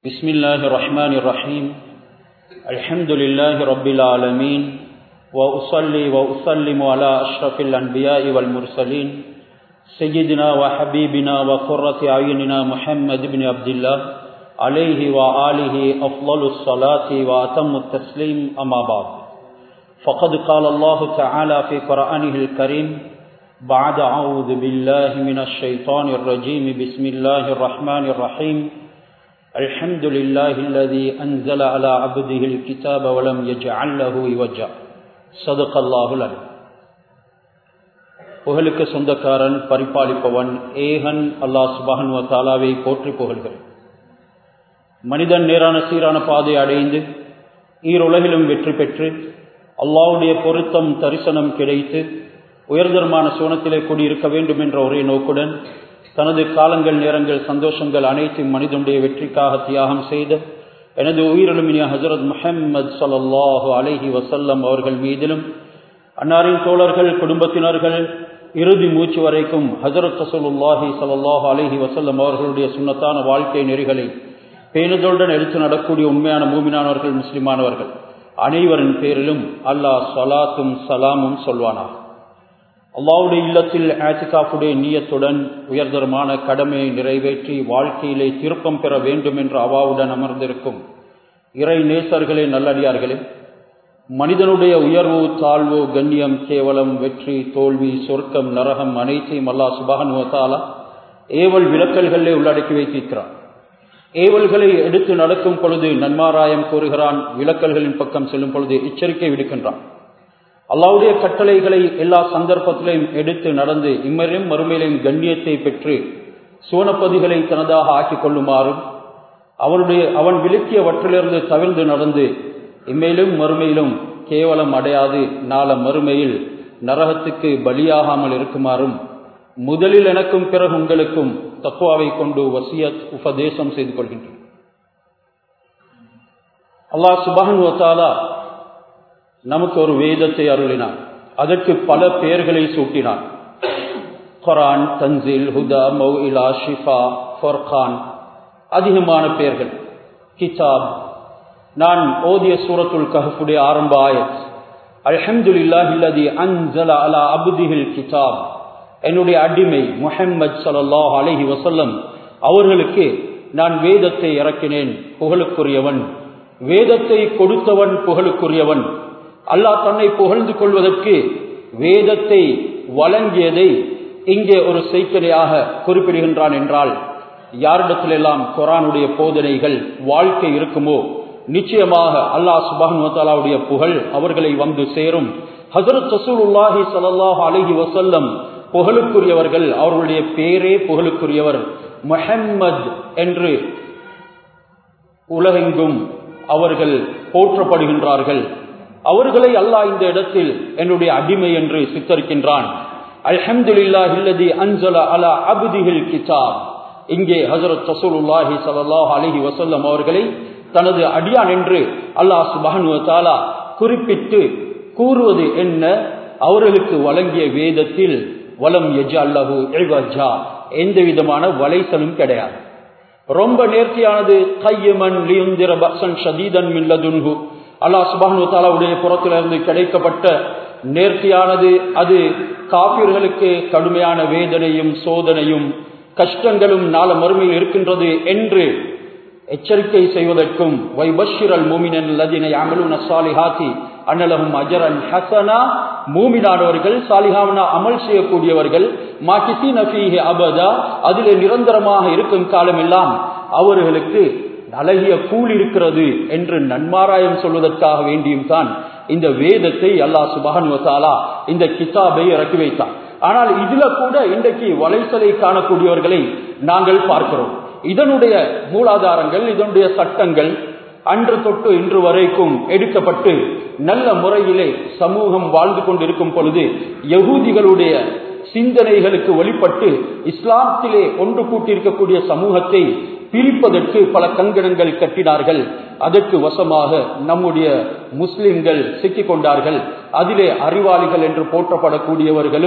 بسم الله الرحمن الرحيم الحمد لله رب العالمين وأصلي وأسلم على أشرف الأنبياء والمرسلين سيدنا وحبيبنا وقرة أعيننا محمد بن عبد الله عليه وآله أفضل الصلاة وأتم التسليم أما بعد فقد قال الله تعالى في قرآنه الكريم بعد أعوذ بالله من الشيطان الرجيم بسم الله الرحمن الرحيم الحمد لله الذي أنزل على عبده الكتاب ولم يجعل له عوجا صدق الله العليم புகழுக்கு சொந்தக்காரன் பரிபாலிப்பவன் ஏகன் அல்லாஹ் சுபஹன் தாலாவை போற்றி புகழ்கிறேன் மனிதன் நேரான சீரான பாதை அடைந்து ஈருலகிலும் வெற்றி பெற்று அல்லாவுடைய பொருத்தம் தரிசனம் கிடைத்து உயர்தரமான சோனத்திலே கூடியிருக்க வேண்டும் என்ற ஒரே நோக்குடன் தனது காலங்கள் நேரங்கள் சந்தோஷங்கள் அனைத்தும் மனிதனுடைய வெற்றிக்காக தியாகம் செய்த எனது உயிரிலுமினிய ஹசரத் முஹம்மது சல்லாஹு அலஹி வசல்லம் அவர்கள் மீதிலும் அன்னாரின் தோழர்கள் குடும்பத்தினர்கள் இறுதி மூச்சு வரைக்கும் ஹசரத் ரசூலுல்லாஹி சல்லாஹு அலஹி வசல்லம் அவர்களுடைய சுண்ணத்தான வாழ்க்கை நெறிகளை பேணுதலுடன் எடுத்து நடக்கூடிய உண்மையான மூமினானவர்கள் முஸ்லிமானவர்கள் அனைவரின் பேரிலும் அல்லாஹ் சலாத்தும் சலாமும் சொல்வானா அல்லாவுடைய இல்லத்தில் ஆத்திகாஃபுடைய நீயத்துடன் உயர்தரமான கடமையை நிறைவேற்றி வாழ்க்கையிலே திருப்பம் பெற வேண்டும் என்ற அவாவுடன் அமர்ந்திருக்கும் இறை நேசர்களே நல்லடியார்களே மனிதனுடைய உயர்வு தாழ்வு கண்ணியம் கேவலம் வெற்றி தோல்வி சொர்க்கம் நரகம் அனைத்தையும் அல்லா சுபானுவத்தாலா ஏவல் விளக்கல்களே உள்ளடக்கி வைத்திருக்கிறான் ஏவல்களை எடுத்து நடக்கும் பொழுது நன்மாராயம் கூறுகிறான் விளக்கல்களின் பக்கம் செல்லும் பொழுது எச்சரிக்கை விடுக்கின்றான் அல்லாவுடைய கட்டளைகளை எல்லா சந்தர்ப்பத்திலையும் எடுத்து நடந்து இம்மரையும் மறுமையிலையும் கண்ணியத்தை பெற்று சோனப்பதிகளை தனதாக ஆக்கிக் கொள்ளுமாறும் அவனுடைய அவன் விலக்கியவற்றிலிருந்து தவிர்ந்து நடந்து இம்மையிலும் மறுமையிலும் கேவலம் அடையாது நாள மறுமையில் நரகத்துக்கு பலியாகாமல் இருக்குமாறும் முதலில் எனக்கும் பிறகு உங்களுக்கும் தக்குவாவை கொண்டு வசியத் உபதேசம் செய்து கொள்கின்றேன் அல்லாஹ் சுபஹன் வத்தாலா நமக்கு ஒரு வேதத்தை அருளினான் அதற்கு பல பெயர்களை சூட்டினான் குரான் தன்சில் ஹுதா மௌஇலா ஷிஃபா ஃபர்கான் அதிகமான பெயர்கள் கிதாப் நான் ஓதிய சூரத்துல் கஹஃபுடைய ஆரம்ப ஆயத் அல்ஹம்துலில்லாஹில்லதி அன்ஸல அலா அப்திஹில் கிதாப் என்னுடைய அடிமை முஹம்மது ஸல்லல்லாஹு அலைஹி வஸல்லம் அவர்களுக்கு நான் வேதத்தை இறக்கினேன் புகழுக்குரியவன் வேதத்தை கொடுத்தவன் புகழுக்குரியவன் அல்லாஹ் தன்னை புகழ்ந்து கொள்வதற்கு வேதத்தை வழங்கியதை இங்கே ஒரு செய்கலையாக குறிப்பிடுகின்றான் என்றால் யாரிடத்திலெல்லாம் குரானுடைய போதனைகள் வாழ்க்கை இருக்குமோ நிச்சயமாக அல்லாஹ் சுபானுவத்தாலாவுடைய புகழ் அவர்களை வந்து சேரும் ஹசரத் ரசூலுல்லாஹி சல்லாஹ் அலஹி வசல்லம் புகழுக்குரியவர்கள் அவர்களுடைய பேரே புகழுக்குரியவர் முஹம்மத் என்று உலகெங்கும் அவர்கள் போற்றப்படுகின்றார்கள் அவர்களை அல்லாஹ் இந்த இடத்தில் என்னுடைய அடிமை என்று சித்தரிக்கின்றான் அல்ஹம்துலில்லா இல்லதி அன்சல அலா அபுதிஹில் கிதாப் இங்கே ஹசரத் ரசூலுல்லாஹி சல்லாஹ் அலஹி வசல்லம் அவர்களை தனது அடியான் என்று அல்லாஹ் சுபஹனு தாலா குறிப்பிட்டு கூறுவது என்ன அவர்களுக்கு வழங்கிய வேதத்தில் வலம் எஜா அல்லஹு எழ்வஜா எந்த விதமான வலைசலும் கிடையாது ரொம்ப நேர்த்தியானது கையமன் லியுந்திர பக்சன் ஷதீதன் மில்லதுன்ஹு அல்லாஹ் சுபானு தாலாவுடைய புறத்திலிருந்து கிடைக்கப்பட்ட நேர்த்தியானது அது காப்பீர்களுக்கு கடுமையான வேதனையும் சோதனையும் கஷ்டங்களும் நாள மறுமையில் இருக்கின்றது என்று எச்சரிக்கை செய்வதற்கும் வைபஷிரல் மூமினன் லதினை அமலுன சாலிஹாத்தி அன்னலகும் அஜரன் ஹசனா மூமினானவர்கள் சாலிஹாவனா அமல் செய்யக்கூடியவர்கள் மாக்கிசி நஃபீஹே அபதா அதிலே நிரந்தரமாக இருக்கும் காலமெல்லாம் அவர்களுக்கு அழகிய கூல் இருக்கிறது என்று நன்மாராயம் சொல்வதற்காக வேண்டியும் தான் இந்த வேதத்தை அல்லாஹ் சுபஹன் வசாலா இந்த கிதாபை இறக்கி வைத்தான் ஆனால் இதுல கூட இன்றைக்கு வலைசலை காணக்கூடியவர்களை நாங்கள் பார்க்கிறோம் இதனுடைய மூலாதாரங்கள் இதனுடைய சட்டங்கள் அன்று தொட்டு இன்று வரைக்கும் எடுக்கப்பட்டு நல்ல முறையிலே சமூகம் வாழ்ந்து கொண்டிருக்கும் பொழுது யகூதிகளுடைய சிந்தனைகளுக்கு வழிபட்டு இஸ்லாத்திலே ஒன்று கூட்டியிருக்கக்கூடிய சமூகத்தை பிரிப்பதற்கு பல கங்கணங்கள் கட்டினார்கள் அதற்கு வசமாக நம்முடைய முஸ்லிம்கள் சிக்கிக் கொண்டார்கள் அதிலே அறிவாளிகள் என்று போற்றப்படக்கூடியவர்களும்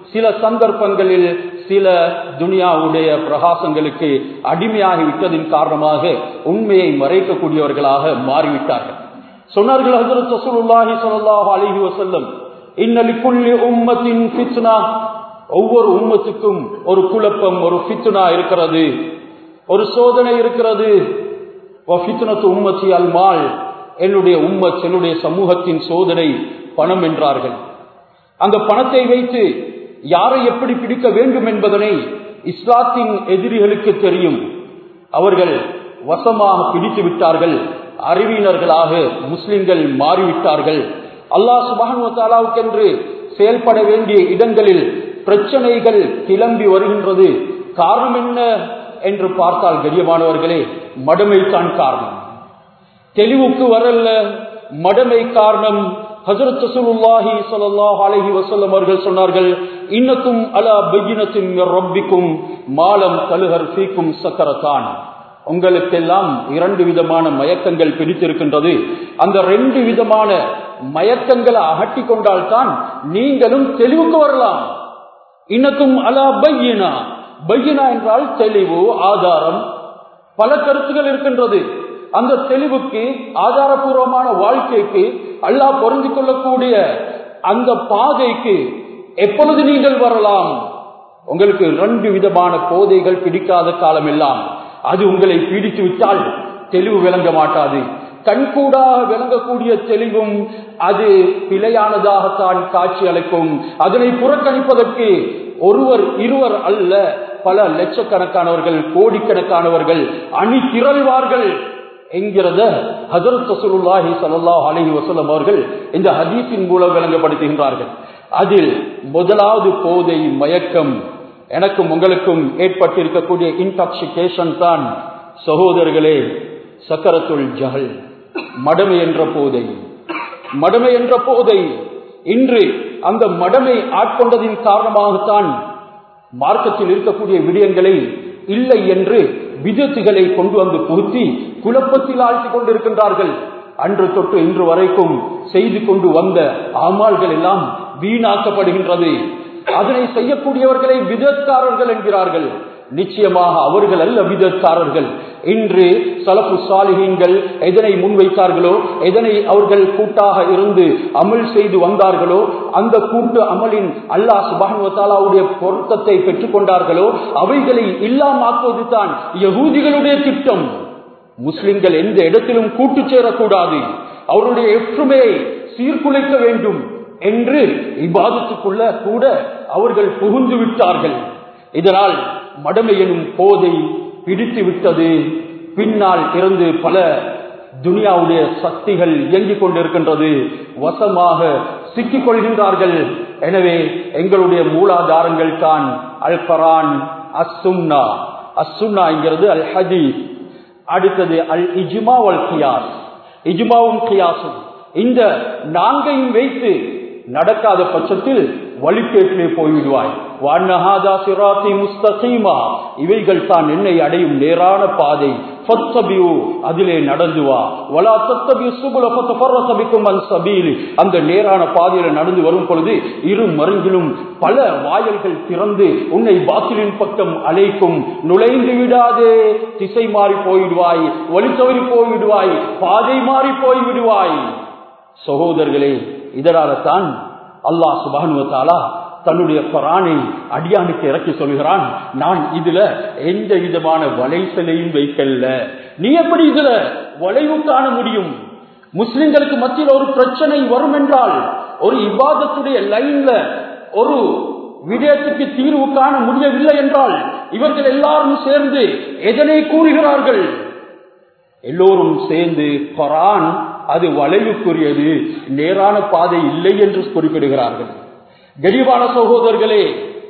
சில சந்தர்ப்பங்களில் சில துனியாவுடைய பிரகாசங்களுக்கு அடிமையாகி விட்டதின் காரணமாக உண்மையை மறைக்கக்கூடியவர்களாக மாறிவிட்டார்கள் சொன்னார்கள் ஹசரத் ரசூலுல்லாஹி ஸல்லல்லாஹு அலைஹி வஸல்லம் இன்னலிக்குல்லி உம்மத்தின் ஃபித்னா ஒவ்வொரு உம்மத்துக்கும் ஒரு குழப்பம் ஒரு ஃபித்னா இருக்கிறது ஒரு சோதனை இருக்கிறது வஃபித்னத்து உம்மத்தி அல் மால் என்னுடைய உம்மத் என்னுடைய சமூகத்தின் சோதனை பணம் என்றார்கள் அந்த பணத்தை வைத்து யாரை எப்படி பிடிக்க வேண்டும் என்பதனை இஸ்லாத்தின் எதிரிகளுக்கு தெரியும் அவர்கள் வசமாக பிடித்து விட்டார்கள் அறிவியினர்களாக முஸ்லிம்கள் மாறிவிட்டார்கள் அல்லாஹ் சுபானுவத்தாலாவுக்கென்று செயல்பட வேண்டிய இடங்களில் பிரச்சனைகள் கிளம்பி வருகின்றது காரணம் என்ன என்று பார்த்தால் கரியமானவர்களே மடமைத்தான் காரணம் தெளிவுக்கு வரல மடமை காரணம் ஹசரத் ரசூலுல்லாஹி ஸல்லல்லாஹு அலைஹி வஸல்லம் அவர்கள் சொன்னார்கள் இன்னக்கும் அலா பையினத்தின் ரப்பிக்கும் மாலம் கலுஹர் ஃபீக்கும் சக்கரத்தான் உங்களுக்கெல்லாம் இரண்டு விதமான மயக்கங்கள் பிடித்திருக்கின்றது அந்த ரெண்டு விதமான மயக்கங்களை அகட்டி கொண்டால்தான் நீங்களும் தெளிவுக்கு வரலாம் இன்னக்கும் அலா பையினா பையினா என்றால் தெளிவு ஆதாரம் பல கருத்துகள் இருக்கின்றது அந்த தெளிவுக்கு ஆதாரபூர்வமான வாழ்க்கைக்கு அல்லாஹ் பொருந்தி கொள்ளக்கூடிய அந்த பாதைக்கு எப்பொழுது நீங்கள் வரலாம் உங்களுக்கு ரெண்டு விதமான போதைகள் பிடிக்காத காலம் எல்லாம் அது உங்களை பீடித்து விட்டால் தெளிவு விளங்க மாட்டாது கண்கூடாக விளங்கக்கூடிய தெளிவும் அது பிழையானதாகத்தான் காட்சி அளிக்கும் அதனை புறக்கணிப்பதற்கு ஒருவர் இருவர் அல்ல பல லட்சக்கணக்கானவர்கள் கோடிக்கணக்கானவர்கள் அணி திரள்வார்கள் என்கிறத ஹசரத் ரசூலுல்லாஹி ஸல்லல்லாஹு அலைஹி வஸல்லம் அவர்கள் இந்த ஹதீஸின் மூலம் விளங்கப்படுத்துகின்றார்கள் அதில் முதலாவது போதை மயக்கம் எனக்கும் உங்களுக்கும் ஏற்பட்டிருக்கக்கூடிய இன்டாக்சிகேஷன் தான் சகோதரர்களே சக்கரத்துள் ஜஹல் மடமை என்ற போதை மடமை என்ற போதை இன்று அந்த மடமை ஆட்கொண்டதின் காரணமாகத்தான் மார்க்கத்தில் இருக்கக்கூடிய விடயங்களை இல்லை என்று விதத்துகளை கொண்டு வந்து புகுத்தி குழப்பத்தில் ஆழ்த்தி கொண்டிருக்கின்றார்கள் அன்று தொட்டு இன்று வரைக்கும் செய்து கொண்டு வந்த ஆமால்கள் எல்லாம் வீணாக்கப்படுகின்றது அதனை செய்யக்கூடியவர்களை விதத்காரர்கள் என்கிறார்கள் நிச்சயமாக அவர்கள் அல்ல விதத்காரர்கள் இன்று சலப்பு சாலிகீன்கள் எதனை முன்வைத்தார்களோ எதனை அவர்கள் கூட்டாக இருந்து அமல் செய்து வந்தார்களோ அந்த கூட்டு அமலின் அல்லாஹ் சுபானுவத்தாலாவுடைய பொருத்தத்தை பெற்றுக் கொண்டார்களோ அவைகளை இல்லாமாக்குவது தான் யகூதிகளுடைய திட்டம் முஸ்லிம்கள் எந்த இடத்திலும் கூட்டு சேரக்கூடாது அவருடைய ஒற்றுமையை சீர்குலைக்க வேண்டும் என்று இவ்வாதத்துக்குள்ள கூட அவர்கள் புகுந்து விட்டார்கள் இதனால் மடமை எனும் போதை பிடித்து விட்டது பின்னால் இருந்து பல துனியாவுடைய சக்திகள் இயங்கிக் கொண்டிருக்கின்றது வசமாக சிக்கிக் கொள்கின்றார்கள் எனவே எங்களுடைய மூலாதாரங்கள் தான் அல் கரான் அசுன்னா அசுன்னா என்கிறது அல் ஹதீஸ் அடுத்தது அல் இஜ்மா அல் கியாஸ் இஜ்மாவும் கியாசும் இந்த நான்கையும் வைத்து நடக்காத பட்சத்தில் வழிகேட்டிலே போய்விடுவாய் வானஹாதா சிராத்தி முஸ்தகீமா இவைகள் தான் என்னை அடையும் நேரான பாதை ஃபத்தபியு அதிலே நடந்து வா வலா தத்தபியு சுபுல ஃபத்தஃபர்ரசபிக்கும் அன் சபீலி அந்த நேரான பாதையில நடந்து வரும் பொழுது இரு மருங்கிலும் பல வாயல்கள் திறந்து உன்னை பாத்திலின் பக்கம் அழைக்கும் நுழைந்து விடாதே திசை மாறி போய்விடுவாய் வழி தவறி போய்விடுவாய் பாதை மாறி போய்விடுவாய் சகோதரர்களே இதனால தான் அல்லாஹ் சுபானுவத்தாலா தன்னுடைய பரானை அடியானுக்கு இறக்கி சொல்கிறான் நான் இதுல எந்த விதமான வலைசலையும் வைக்கல நீ எப்படி இதுல வளைவு காண முடியும் முஸ்லிம்களுக்கு மத்தியில் ஒரு பிரச்சனை வரும் என்றால் ஒரு இவாதத்துடைய லைன்ல ஒரு விடயத்துக்கு தீர்வு காண முடியவில்லை என்றால் இவர்கள் எல்லாரும் சேர்ந்து எதனை கூறுகிறார்கள் எல்லோரும் சேர்ந்து கொரான் அது வளைவுக்குரியது நேரான பாதை இல்லை என்று குறிப்பிடுகிறார்கள் கரிவான சகோதரர்களே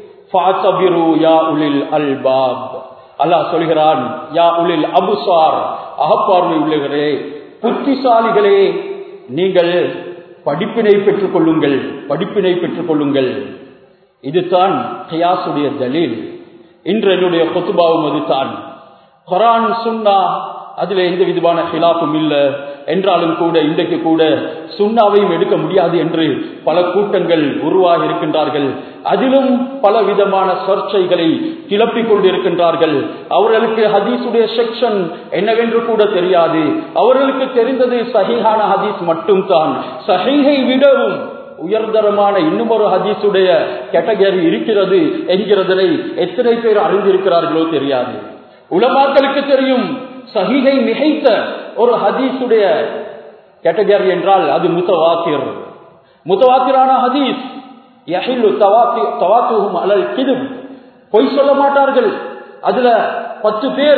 அல்பாப் அல்லாஹ் சொல்கிறான் யா உலில் அபுசார் அகப்பார்வை உள்ளவர்களே புத்திசாலிகளே நீங்கள் படிப்பினை பெற்றுக் கொள்ளுங்கள் படிப்பினை பெற்றுக் கொள்ளுங்கள் இதுதான் கியாசுடைய தலீல் இன்று என்னுடைய கொத்துபாவும் அதுதான் குரான் சுன்னா அதுல எந்த விதமான ஹிலாப்பும் இல்ல என்றாலும் கூட இன்றைக்கு கூட சுண்ணாவையும் எடுக்க முடியாது என்று பல கூட்டங்கள் உருவாகி இருக்கின்றார்கள் அதிலும் பல விதமான சர்ச்சைகளை கிளப்பிக் கொண்டிருக்கின்றார்கள் அவர்களுக்கு ஹதீஸுடைய செக்ஷன் என்னவென்று கூட தெரியாது அவர்களுக்கு தெரிந்தது சஹீஹான ஹதீஸ் மட்டும்தான் சஹீஹை விடவும் உயர்தரமான இன்னும் ஒரு ஹதீஸுடைய கேட்டகரி இருக்கிறது என்கிறதனை எத்தனை பேர் அறிந்திருக்கிறார்களோ தெரியாது உலமாக்களுக்கு தெரியும் சஹீகை மிகைத்த ஒரு ஹதீஸுடைய கேட்டகரி என்றால் அது முத்தவாத்திர் முத்தவாத்திரான ஹதீஸ் யஹில்லு தவாத்தி தவாத்துஹும் அலல் கிதும் பொய் சொல்ல மாட்டார்கள் அதுல பத்து பேர்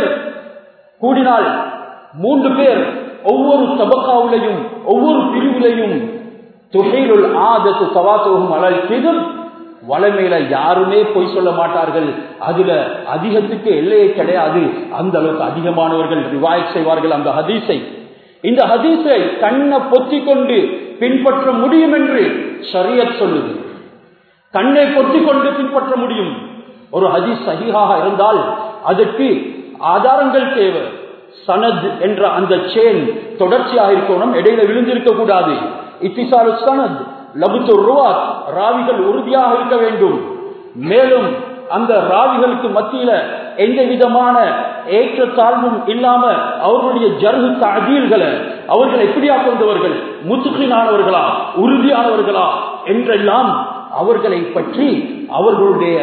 கூடினால் மூன்று பேர் ஒவ்வொரு தபக்காவிலையும் ஒவ்வொரு பிரிவிலையும் துகையிலுள் ஆதத்து தவாத்துஹும் அலல் கிதும் வளமையில யாருமே பொய் சொல்ல மாட்டார்கள் அதுல அதிகத்துக்கு எல்லையே கிடையாது அந்த அளவுக்கு அதிகமானவர்கள் ரிவாய் செய்வார்கள் அந்த ஹதீஸை இந்த ஹதீஸை கண்ணை பொத்தி கொண்டு பின்பற்ற முடியும் என்று ஷரியத் சொல்லுது கண்ணை பொத்தி கொண்டு பின்பற்ற முடியும் ஒரு ஹதீஸ் சகிஹாக இருந்தால் அதற்கு ஆதாரங்கள் தேவை சனத் என்ற அந்த சேன் தொடர்ச்சியாக இருக்கணும் இடையில விழுந்திருக்க கூடாது இத்திசாலு சனத் லபுத்து ருவாத் ராவிகள் உறுதியாக இருக்க வேண்டும் மேலும் அந்த ராவிகளுக்கு மத்தியில எந்த விதமான ஏற்றத்தாழ்வும் இல்லாம அவர்களுடைய ஜருகு தகீல்களை அவர்கள் எப்படியா கொண்டவர்கள் முத்துக்கினானவர்களா உறுதியானவர்களா என்றெல்லாம் அவர்களை பற்றி அவர்களுடைய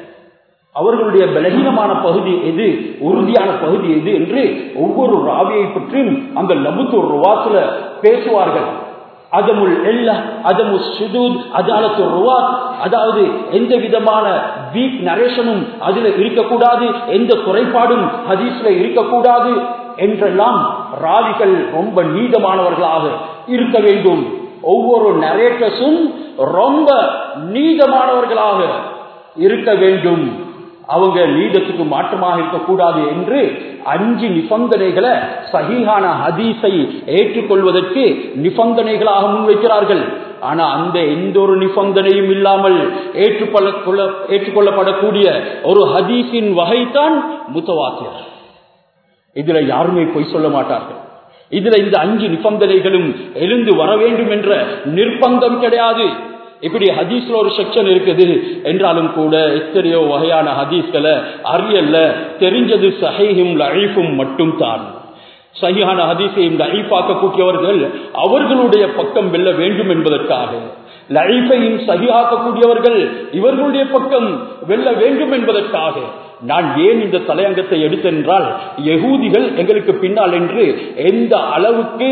அவர்களுடைய பலகீனமான பகுதி எது உறுதியான பகுதி எது என்று ஒவ்வொரு ராவியை பற்றியும் அந்த லபுத்து ருவாத்துல பேசுவார்கள் அதமுல் எல்ல அதமு சுதூத் அதாலத்து ருவாத் அதாவது எந்த விதமான வீக் நரேஷனும் அதுல இருக்கக்கூடாது எந்த குறைபாடும் ஹதீஸ்ல இருக்கக்கூடாது என்றெல்லாம் ராவிகள் ரொம்ப நீதமானவர்களாக இருக்க வேண்டும் ஒவ்வொரு நரேட்டர்ஸும் ரொம்ப நீதமானவர்களாக இருக்க வேண்டும் அவங்க நீதத்துக்கு மாற்றமாக இருக்கக்கூடாது என்று அஞ்சு நிபந்தனைகளை சகிஹான ஹதீஸை ஏற்றுக்கொள்வதற்கு நிபந்தனைகளாக முன்வைக்கிறார்கள் ஆனா அந்த எந்த ஒரு நிபந்தனையும் இல்லாமல் ஏற்றுக்கொள்ள ஏற்றுக்கொள்ளப்படக்கூடிய ஒரு ஹதீஸின் வகைதான் முத்தவாத்தியர் இதுல யாருமே பொய் சொல்ல மாட்டார்கள் இதுல இந்த அஞ்சு நிபந்தனைகளும் எழுந்து வர வேண்டும் என்ற நிர்பந்தம் கிடையாது இப்படி ஹதீஸ்ல ஒரு செக்ஷன் இருக்குது என்றாலும் கூட எத்தனையோ வகையான ஹதீஸ்களை அறியல்ல தெரிஞ்சது சஹையும் லழிஃபும் மட்டும் தான் சஹியான ஹதீஸையும் லழிஃபாக்க கூட்டியவர்கள் அவர்களுடைய பக்கம் வெல்ல வேண்டும் என்பதற்காக லழிஃபையும் சகியாக்கக்கூடியவர்கள் இவர்களுடைய பக்கம் வெல்ல வேண்டும் என்பதற்காக நான் ஏன் இந்த தலையங்கத்தை எடுத்தென்றால் யகூதிகள் எங்களுக்கு பின்னால் என்று எந்த அளவுக்கு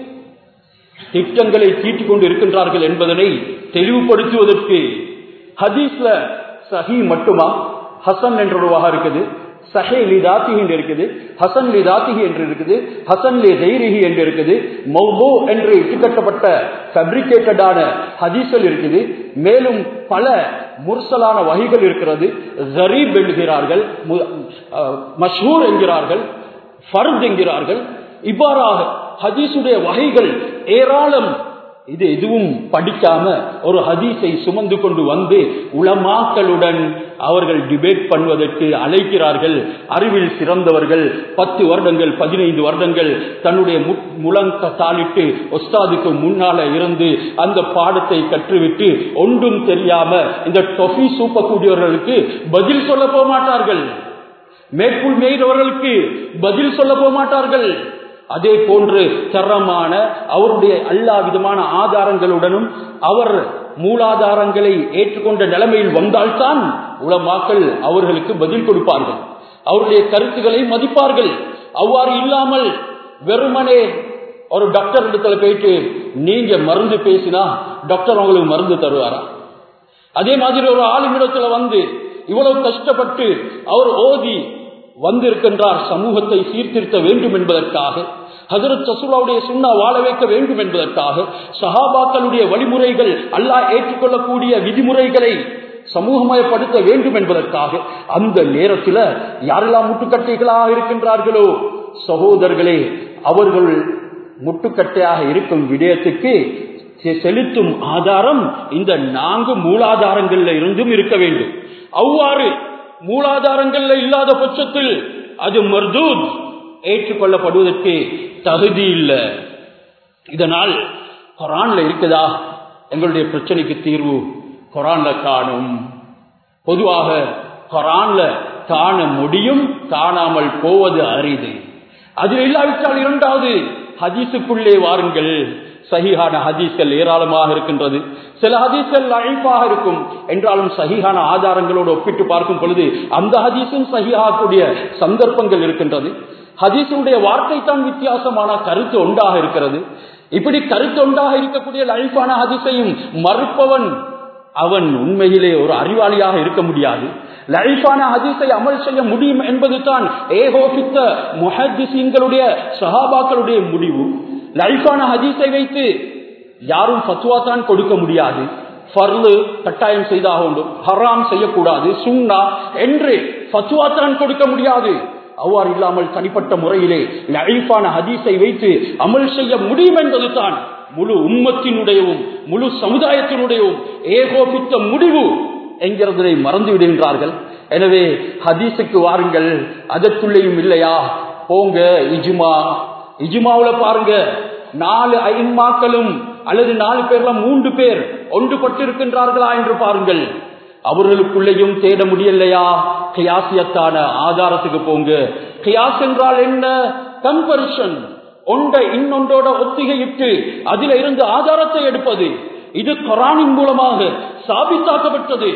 திட்டங்களை தீட்டிக் கொண்டு இருக்கின்றார்கள் என்பதனை தெளிவுபடுத்துவதற்கு ஹதீஸ்ல சஹி மட்டுமா ஹசன் என்ற ஒரு வகை இருக்குது சஹே லி தாத்திகி என்று இருக்குது ஹசன் லி தாத்திகி என்று இருக்குது ஹசன் லி தைரிஹி என்று இருக்குது மௌபோ என்று இட்டுக்கட்டப்பட்ட ஃபேப்ரிகேட்டடான ஹதீஸ்கள் இருக்குது மேலும் பல முர்சலான வகைகள் இருக்கிறது ஜரீப் என்கிறார்கள் மஷூர் என்கிறார்கள் ஃபர்த் என்கிறார்கள் இவ்வாறாக ஹதீஸுடைய வகைகள் ஏராளம் இது எதுவும் படிக்காம ஒரு ஹதீஸை சுமந்து கொண்டு வந்து உளமாக்களுடன் அவர்கள் டிபேட் பண்ணுவதற்கு அழைக்கிறார்கள் அறிவில் சிறந்தவர்கள் பத்து வருடங்கள் பதினைந்து வருடங்கள் தன்னுடைய முழங்க தாளிட்டு ஒஸ்தாதுக்கு முன்னால இருந்து அந்த பாடத்தை கற்றுவிட்டு ஒன்றும் தெரியாம இந்த டொஃபி சூப்பக்கூடியவர்களுக்கு பதில் சொல்ல போக மாட்டார்கள் மேற்குள் மேய்கிறவர்களுக்கு பதில் சொல்ல போக மாட்டார்கள் அதே போன்று தரமான அவருடைய எல்லா விதமான ஆதாரங்களுடனும் அவர் மூலாதாரங்களை ஏற்றுக்கொண்ட நிலைமையில் வந்தால்தான் உலமாக்கள் அவர்களுக்கு பதில் கொடுப்பார்கள் அவருடைய கருத்துக்களை மதிப்பார்கள் அவ்வாறு இல்லாமல் வெறுமனே ஒரு டாக்டர் இடத்துல போயிட்டு நீங்க மருந்து பேசினா டாக்டர் உங்களுக்கு மருந்து தருவாரா அதே மாதிரி ஒரு ஆளுமிடத்துல வந்து இவ்வளவு கஷ்டப்பட்டு அவர் ஓதி வந்திருக்கின்றார் சமூகத்தை சீர்திருத்த வேண்டும் என்பதற்காக ஹசரத் சசுலாவுடைய சுண்ணா வாழ வைக்க வேண்டும் என்பதற்காக சஹாபாக்களுடைய வழிமுறைகள் அல்லாஹ் ஏற்றுக்கொள்ளக்கூடிய விதிமுறைகளை சமூகமயப்படுத்த வேண்டும் என்பதற்காக அந்த நேரத்தில் யாரெல்லாம் முட்டுக்கட்டைகளாக இருக்கின்றார்களோ சகோதரர்களே அவர்கள் முட்டுக்கட்டையாக இருக்கும் விடயத்துக்கு செலுத்தும் ஆதாரம் இந்த நான்கு மூலாதாரங்கள்ல இருந்தும் இருக்க வேண்டும் அவ்வாறு மூலாதாரங்கள்ல இல்லாத பட்சத்தில் அது மர்தூத் ஏற்றுக்கொள்ளப்படுவதற்கு தகுதி இல்லை இதனால் குரான்ல இருக்குதா எங்களுடைய பிரச்சனைக்கு தீர்வு குரான்ல காணும் பொதுவாக குரான்ல காண முடியும் காணாமல் போவது அரிது அது இல்லாவிட்டால் இரண்டாவது ஹதீஸுக்குள்ளே வாருங்கள் சஹிஹான ஹதீஸ்கள் ஏராளமாக இருக்கின்றது சில ஹதீஸ்கள் அழைப்பாக இருக்கும் என்றாலும் சஹிஹான ஆதாரங்களோடு ஒப்பிட்டு பார்க்கும் பொழுது அந்த ஹதீஸும் சஹிஹாக்கூடிய சந்தர்ப்பங்கள் இருக்கின்றது ஹதீஸுடைய வார்த்தை தான் வித்தியாசமான கருத்து ஒன்றாக இருக்கிறது இப்படி கருத்து ஒன்றாக இருக்கக்கூடிய அழைப்பான ஹதீஸையும் மறுப்பவன் அவன் உண்மையிலே ஒரு அறிவாளியாக இருக்க முடியாது லைஃபான ஹதீஸை அமல் செய்ய முடியும் என்பது தான் ஏகோபித்த முஹத்திசீன்களுடைய சஹாபாக்களுடைய முடிவு லைஃபான ஹதீஸை வைத்து யாரும் ஃபத்வா தான் கொடுக்க முடியாது ஃபர்லு கட்டாயம் செய்தாக வேண்டும் ஹராம் செய்யக்கூடாது சுண்ணா என்று ஃபத்வா தான் கொடுக்க முடியாது அவ்வாறு இல்லாமல் தனிப்பட்ட முறையிலே லைஃபான ஹதீஸை வைத்து அமல் செய்ய முடியும் என்பது தான் முழு உம்மத்தினுடையவும் முழு சமுதாயத்தினுடையவும் ஏகோபித்த முடிவு என்கிறதை மறந்து விடுகின்றார்கள் எனவே ஹதீஸுக்கு வாருங்கள் அதற்குள்ளேயும் இல்லையா போங்க இஜுமா இஜுமாவுல பாருங்க நாலு ஐம்மாக்களும் அல்லது நாலு பேர்ல மூன்று பேர் ஒன்றுபட்டிருக்கின்றார்களா என்று பாருங்கள் அவர்களுக்குள்ளேயும் தேட முடியலையா கியாசியத்தான ஆதாரத்துக்கு போங்க கியாஸ் என்றால் என்ன கம்பரிஷன் ஒன்றை இன்னொன்றோட ஒத்திகையிட்டு அதில இருந்து ஆதாரத்தை எடுப்பது இது குரானின் மூலமாக சாபித்தாக்கப்பட்டது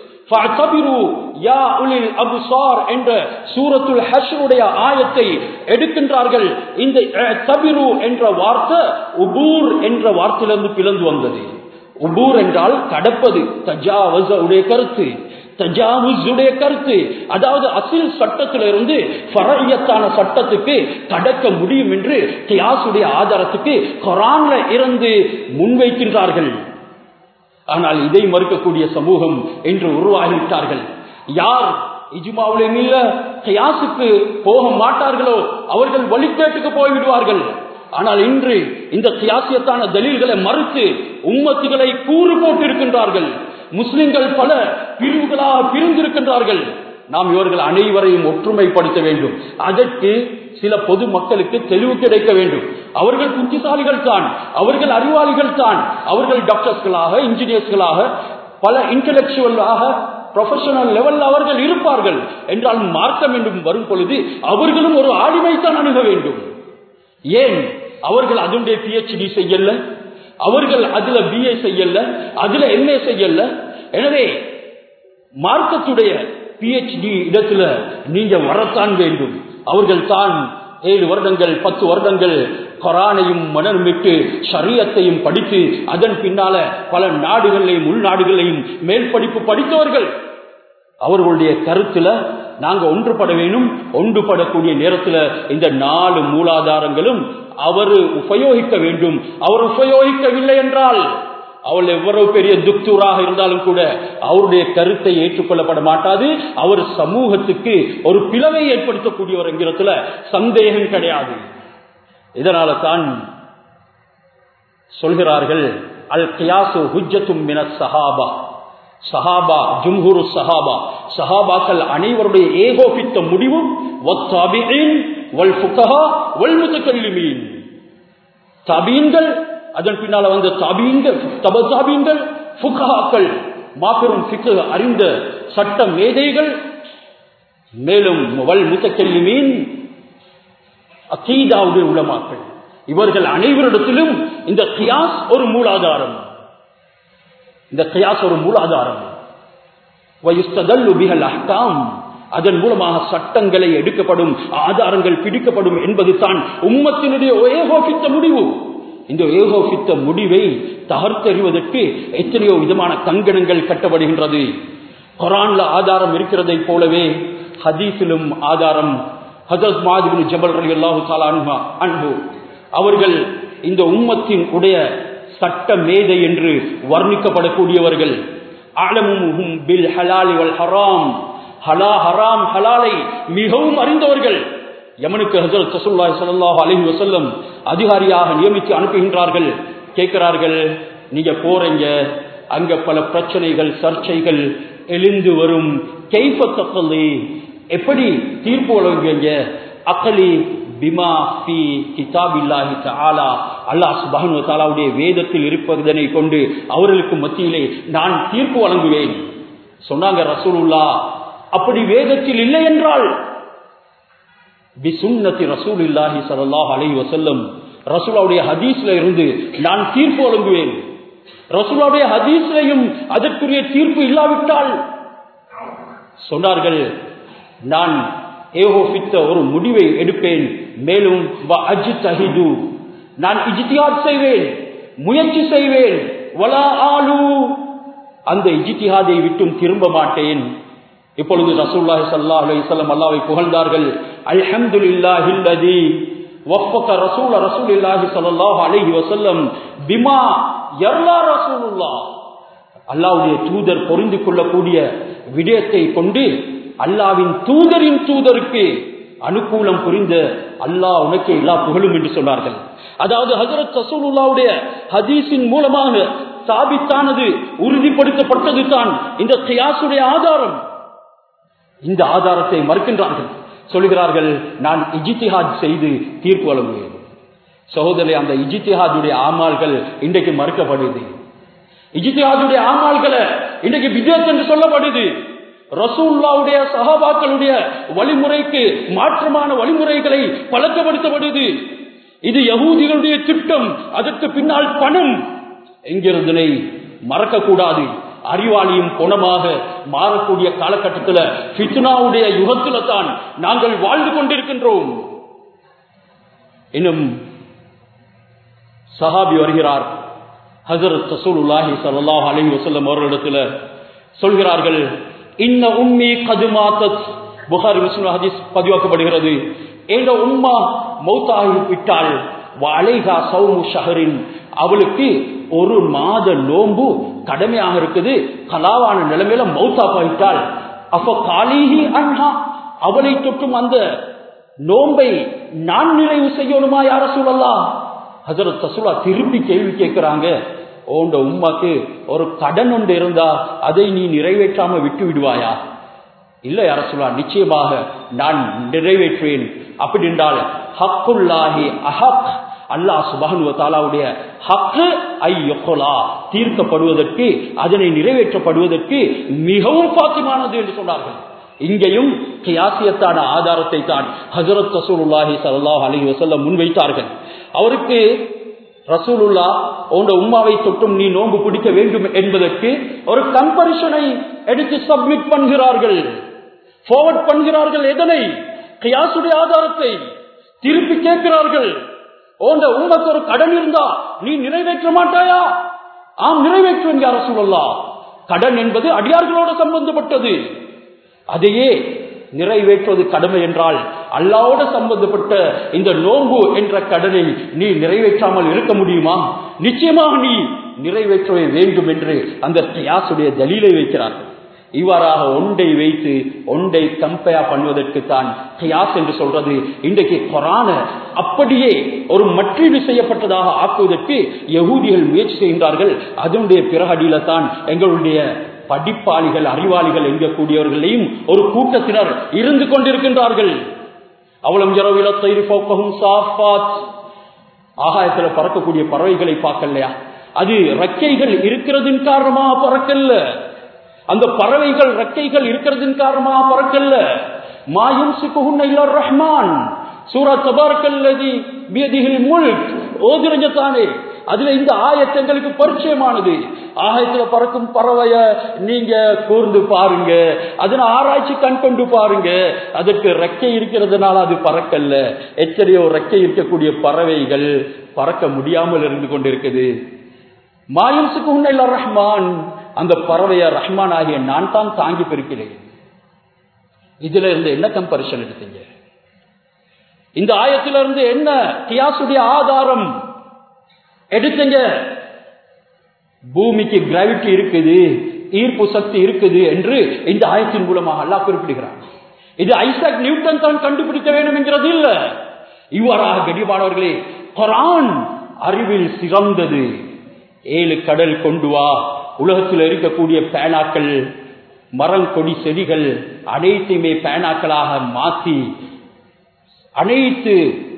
என்ற சூரத்துல் ஹஷருடைய ஆயத்தை எடுக்கின்றார்கள் இந்த தபிரு என்ற வார்த்தை உபூர் என்ற வார்த்தையிலிருந்து பிளந்து வந்தது உபூர் என்றால் கடப்பது தஜாவச உடைய கருத்து தஜாவுடைய கருத்து அதாவது அசில் சட்டத்திலிருந்து பரையத்தான சட்டத்துக்கு கடக்க முடியும் என்று கியாசுடைய ஆதாரத்துக்கு கொரான்ல இருந்து முன்வைக்கின்றார்கள் ஆனால் இதை மறுக்கக்கூடிய சமூகம் என்று உருவாகிவிட்டார்கள் யார் இஜுமாவுலையும் இல்ல கியாசுக்கு போக மாட்டார்களோ அவர்கள் வழிகேட்டுக்கு போய்விடுவார்கள் ஆனால் இன்று இந்த கியாசியத்தான தலீல்களை மறுத்து உம்மத்துகளை கூறு போட்டிருக்கின்றார்கள் முஸ்லிம்கள் பல பிரிவுகளாக பிரிந்திருக்கின்றார்கள் நாம் இவர்கள் அனைவரையும் ஒற்றுமைப்படுத்த வேண்டும் அதற்கு சில பொது மக்களுக்கு தெளிவு கிடைக்க வேண்டும் அவர்கள் புத்திசாலிகள் தான் அவர்கள் அறிவாளிகள் தான் அவர்கள் டாக்டர்ஸ்களாக இன்ஜினியர்ஸ்களாக பல இன்டலெக்சுவலாக ப்ரொஃபஷனல் லெவல் அவர்கள் இருப்பார்கள் என்றால் மார்க்கம் என்றும் வரும் பொழுது அவர்களும் ஒரு ஆளுமைத்தான் அணுக வேண்டும் ஏன் அவர்கள் அதனுடைய பிஹெச்டி செய்யல அவர்கள் அதுல பிஏ செய்யல அதுல எம்ஏ செய்யல எனவே மார்க்கத்துடைய பிஹெச்டி இடத்துல நீங்க வரத்தான் வேண்டும் அவர்கள் தான் ஏழு வருடங்கள் பத்து வருடங்கள் கொரானையும் மனர்மிட்டு சரியத்தையும் படித்து அதன் பின்னால பல நாடுகளையும் உள்நாடுகளையும் மேல் படிப்பு படித்தவர்கள் அவர்களுடைய கருத்துல நாங்க ஒன்றுபட வேணும் ஒன்றுபடக்கூடிய நேரத்துல இந்த நாலு மூலாதாரங்களும் அவர் உபயோகிக்க வேண்டும் அவர் உபயோகிக்கவில்லை என்றால் அவள் எவ்வளவு பெரிய துக்தூராக இருந்தாலும் கூட அவருடைய கருத்தை ஏற்றுக்கொள்ளப்பட மாட்டாது அவர் சமூகத்துக்கு ஒரு பிளவை ஏற்படுத்தக்கூடியவர் என்கிறதுல சந்தேகம் கிடையாது இதனால தான் சொல்கிறார்கள் அல் கியாசு ஹுஜத்தும் மின சஹாபா சஹாபா ஜும்ஹூரு சஹாபா சஹாபாக்கள் அனைவருடைய ஏகோபித்த முடிவும் தபீன்கள் அதன் பின்னால வந்த தபீன்கள் தப தாபீன்கள் ஃபுகஹாக்கள் மாபெரும் ஃபிக்கு அறிந்த சட்ட மேதைகள் மேலும் வல் முத்தக்கல்லிமீன் அகீதாவுடைய உலமாக்கள் இவர்கள் அனைவரிடத்திலும் இந்த கியாஸ் ஒரு மூலாதாரம் இந்த கியாஸ் ஒரு மூலாதாரம் அதன் மூலமாக சட்டங்களை எடுக்கப்படும் ஆதாரங்கள் பிடிக்கப்படும் என்பது தான் உம்மத்தினுடைய ஏகோபித்த முடிவு இந்த ஏகோபித்த முடிவை தகர்த்தெறிவதற்கு எத்தனையோ விதமான கங்கணங்கள் கட்டப்படுகின்றது குரான்ல ஆதாரம் இருக்கிறதை போலவே ஹதீஸிலும் ஆதாரம் ஹசரத் மாதிபின் ஜபல் அலி அல்லாஹு அன்பு அவர்கள் இந்த உம்மத்தின் உடைய சட்ட மேதை என்று வர்ணிக்கப்படக்கூடியவர்கள் ஆலமும் பில் ஹலாலி வல் ஹராம் ஹலா ஹராம் ஹலாலை மிகவும் அறிந்தவர்கள் யமனுக்கு ஹசரத் சசுல்லாய் சல்லாஹ் அலஹி வசல்லம் அதிகாரியாக நியமித்து அனுப்புகின்றார்கள் கேட்கிறார்கள் நீங்க போறீங்க அங்க பல பிரச்சனைகள் சர்ச்சைகள் எழுந்து வரும் கைப்பத்தக்கல்லி எப்படி தீர்ப்பு வழங்குவீங்க அக்கலி பிமா ஃபி கிதாபில்லாஹி தஆலா அல்லாஹ் சுப்ஹானஹு வ தஆலாவுடைய வேதத்தில் இருப்பதனை கொண்டு அவர்களுக்கு மத்தியிலே நான் தீர்ப்பு வழங்குவேன் சொன்னாங்க ரசூலுல்லாஹ் அப்படி வேதத்தில் இல்லை என்றால் பி சுன்னத்தி ரசூலில்லாஹி ஸல்லல்லாஹு அலைஹி வஸல்லம் ரசூலுடைய ஹதீஸ்ல இருந்து நான் தீர்ப்பு வழங்குவேன் ரசூலுடைய ஹதீஸ்லையும் அதற்குரிய தீர்ப்பு இல்லாவிட்டால் சொன்னார்கள் நான் ஏகோபித்த ஒரு முடிவை எடுப்பேன் மேலும் அஜித்தஹிது நான் இஜித்தியாத் செய்வேன் முயற்சி செய்வேன் வலா ஆலு அந்த இஜித்திஹாதை விட்டும் திரும்ப மாட்டேன் இப்பொழுது ரசூல்லாஹி ஸல்லல்லாஹு அலைஹி வஸல்லம் அல்லாஹ்வை புகழ்ந்தார்கள் அல்ஹம்துலில்லாஹில்லதி வஃபக ரசூல ரசூலில்லாஹி ஸல்லல்லாஹு அலைஹி வஸல்லம் பிமா யர்லா ரசூலுல்லாஹ் அல்லாஹ்வுடைய தூதர் பொருந்து கொள்ளக்கூடிய விடயத்தை கொண்டு அல்லாவின் தூதரின் தூதருக்கு அனுகூலம் புரிந்த அல்லாஹ் உனக்கு எல்லா புகழும் என்று சொன்னார்கள் அதாவது ஹசரத் ரசூலுல்லாவுடைய ஹதீஸின் மூலமாக சாபித்தானது உறுதிப்படுத்தப்பட்டது தான் இந்த கியாசுடைய ஆதாரம் இந்த ஆதாரத்தை மறுக்கின்றார்கள் சொல்கிறார்கள் நான் இஜித்திஹாத் செய்து தீர்ப்பு வழங்குவேன் சகோதரி அந்த இஜித்திஹாதுடைய ஆமால்கள் இன்றைக்கு மறுக்கப்படுது இஜித்திஹாதுடைய ஆமால்களை இன்றைக்கு விஜயத் என்று சொல்லப்படுது ரசூல்லாவுடைய சகாபாக்களுடைய வழிமுறைக்கு மாற்றமான வழிமுறைகளை பழக்கப்படுத்தப்படுது இது யகூதிகளுடைய திட்டம் அதற்கு பின்னால் பணம் என்கிறதனை மறக்கக்கூடாது அறிவாளியும் குணமாக மாறக்கூடிய காலகட்டத்தில் ஃபித்னாவுடைய யுகத்துல தான் நாங்கள் வாழ்ந்து கொண்டிருக்கின்றோம் இன்னும் சஹாபி வருகிறார் ஹசரத் ரசூலுல்லாஹி ஸல்லல்லாஹு அலைஹி வஸல்லம் அவர்களிடத்தில் சொல்கிறார்கள் இன்ன உம்மி கதுமாத்தத் புகாரி முஸ்லிம் ஹதீஸ் பதிவாக்கப்படுகிறது எங்க உம்மா மௌத்தாகி விட்டால் வளைகா சௌமு ஷஹரின் அவளுக்கு ஒரு மாத நோம்பு கடமையாக இருக்குது கலாவான நிலைமையில மௌத்தா போயிட்டாள் அப்ப காலிஹி அன்ஹா அவளை தொட்டும் அந்த நோம்பை நான் நிறைவு செய்யணுமா யார சொல்லலாம் ஹசரத் தசுலா திருப்பி கேள்வி கேட்கிறாங்க உண்ட உம்மாக்கு ஒரு கடன் ஒன்று இருந்தா அதை நீ நிறைவேற்றாம விட்டு விடுவாயா இல்ல யார சொல்லா நிச்சயமாக நான் நிறைவேற்றுவேன் அப்படி என்றால் ஹக்குல்லாஹி அஹக் அல்லாஹ் சுபஹனு தாலாவுடைய ஹக்கு ஐயொலா தீர்க்கப்படுவதற்கு அதனை நிறைவேற்றப்படுவதற்கு மிகவும் பாத்தியமானது என்று சொன்னார்கள் இங்கேயும் கியாசியத்தான ஆதாரத்தை தான் ஹசரத் ரசூலுல்லாஹி ஸல்லல்லாஹு அலைஹி வஸல்லம் முன்வைத்தார்கள் அவருக்கு ரசூலுல்லா உங்க உம்மாவை தொட்டும் நீ நோன்பு பிடிக்க வேண்டும் என்பதற்கு ஒரு கம்பரிஷனை எடுத்து சப்மிட் பண்ணுகிறார்கள் ஃபார்வர்ட் பண்ணுகிறார்கள் எதனை கியாசுடைய ஆதாரத்தை திருப்பி கேட்கிறார்கள் உங்க உமக்கு ஒரு கடன் இருந்தா நீ நிறைவேற்ற மாட்டாயா ஆம் நிறைவேற்றுவேன் யார சொல்லலாம் கடன் என்பது அடியார்களோடு சம்பந்தப்பட்டது அதையே நிறைவேற்றுவது கடமை என்றால் அல்லாவோட சம்பந்தப்பட்ட இந்த நோன்பு என்ற கடனை நீ நிறைவேற்றாமல் இருக்க முடியுமா நிச்சயமாக நீ நிறைவேற்றவே வேண்டும் என்று அந்த தியாசுடைய தலீலை வைக்கிறார்கள் இவ்வாறாக ஒன்றை வைத்து ஒன்றை கம்பேர் பண்ணுவதற்கு தான் கியாஸ் என்று சொல்றது இன்றைக்கு கொரான அப்படியே ஒரு மற்றீடு செய்யப்பட்டதாக ஆக்குவதற்கு யகூதிகள் முயற்சி செய்கின்றார்கள் அதனுடைய பிறகடியில தான் எங்களுடைய படிப்பாளிகள் அறிவாளிகள் என்கக்கூடியவர்களையும் ஒரு கூட்டத்தினர் இருந்து கொண்டிருக்கின்றார்கள் அவளும் இரவில தயிர் போக்கவும் சாஃபாத் ஆகாயத்துல பறக்கக்கூடிய பறவைகளை பார்க்கலையா அது ரெக்கைகள் இருக்கிறதின் காரணமாக பறக்கல்ல அந்த பறவைகள் ரெக்கைகள் இருக்கிறதின் காரணமாக பறக்கல்ல மாயும் சிக்குகுன்ன ரஹ்மான் சூரா தபார்கல்லதி பியதிகில் முல்க் ஓதிரஞ்சத்தானே அதுல இந்த ஆயத்தங்களுக்கு பரிச்சயமானது ஆயத்துல பறக்கும் பறவைய நீங்க கூர்ந்து பாருங்க அதனை ஆராய்ச்சி கண் கொண்டு பாருங்க அதற்கு ரெக்கை இருக்கிறதுனால அது பறக்கல்ல எத்தனையோ ரெக்கை இருக்கக்கூடிய பறவைகள் பறக்க முடியாமல் இருந்து கொண்டிருக்குது மாயம்சுக்கு உன்ன ரஹ்மான் அந்த பறவைய ரஹ்மான் ஆகிய நான் தான் தாங்கி பெருக்கிறேன் இதுல இருந்து என்ன கம்பரிஷன் எடுத்தீங்க இந்த ஆயத்திலிருந்து என்ன கியாசுடைய ஆதாரம் எடுத்தீங்க பூமிக்கு கிராவிட்டி இருக்குது ஈர்ப்பு சக்தி இருக்குது என்று இந்த ஆயத்தின் மூலமாக அல்லா குறிப்பிடுகிறார் இது ஐசக் நியூட்டன் தான் கண்டுபிடிக்க வேண்டும் என்கிறது இல்ல இவ்வாறாக கடிபானவர்களே குரான் அறிவில் சிறந்தது ஏழு கடல் கொண்டு வா உலகத்தில் இருக்கக்கூடிய பேனாக்கள் மரம் கொடி செடிகள் அனைத்தையுமே பேனாக்களாக மாற்றி அனைத்து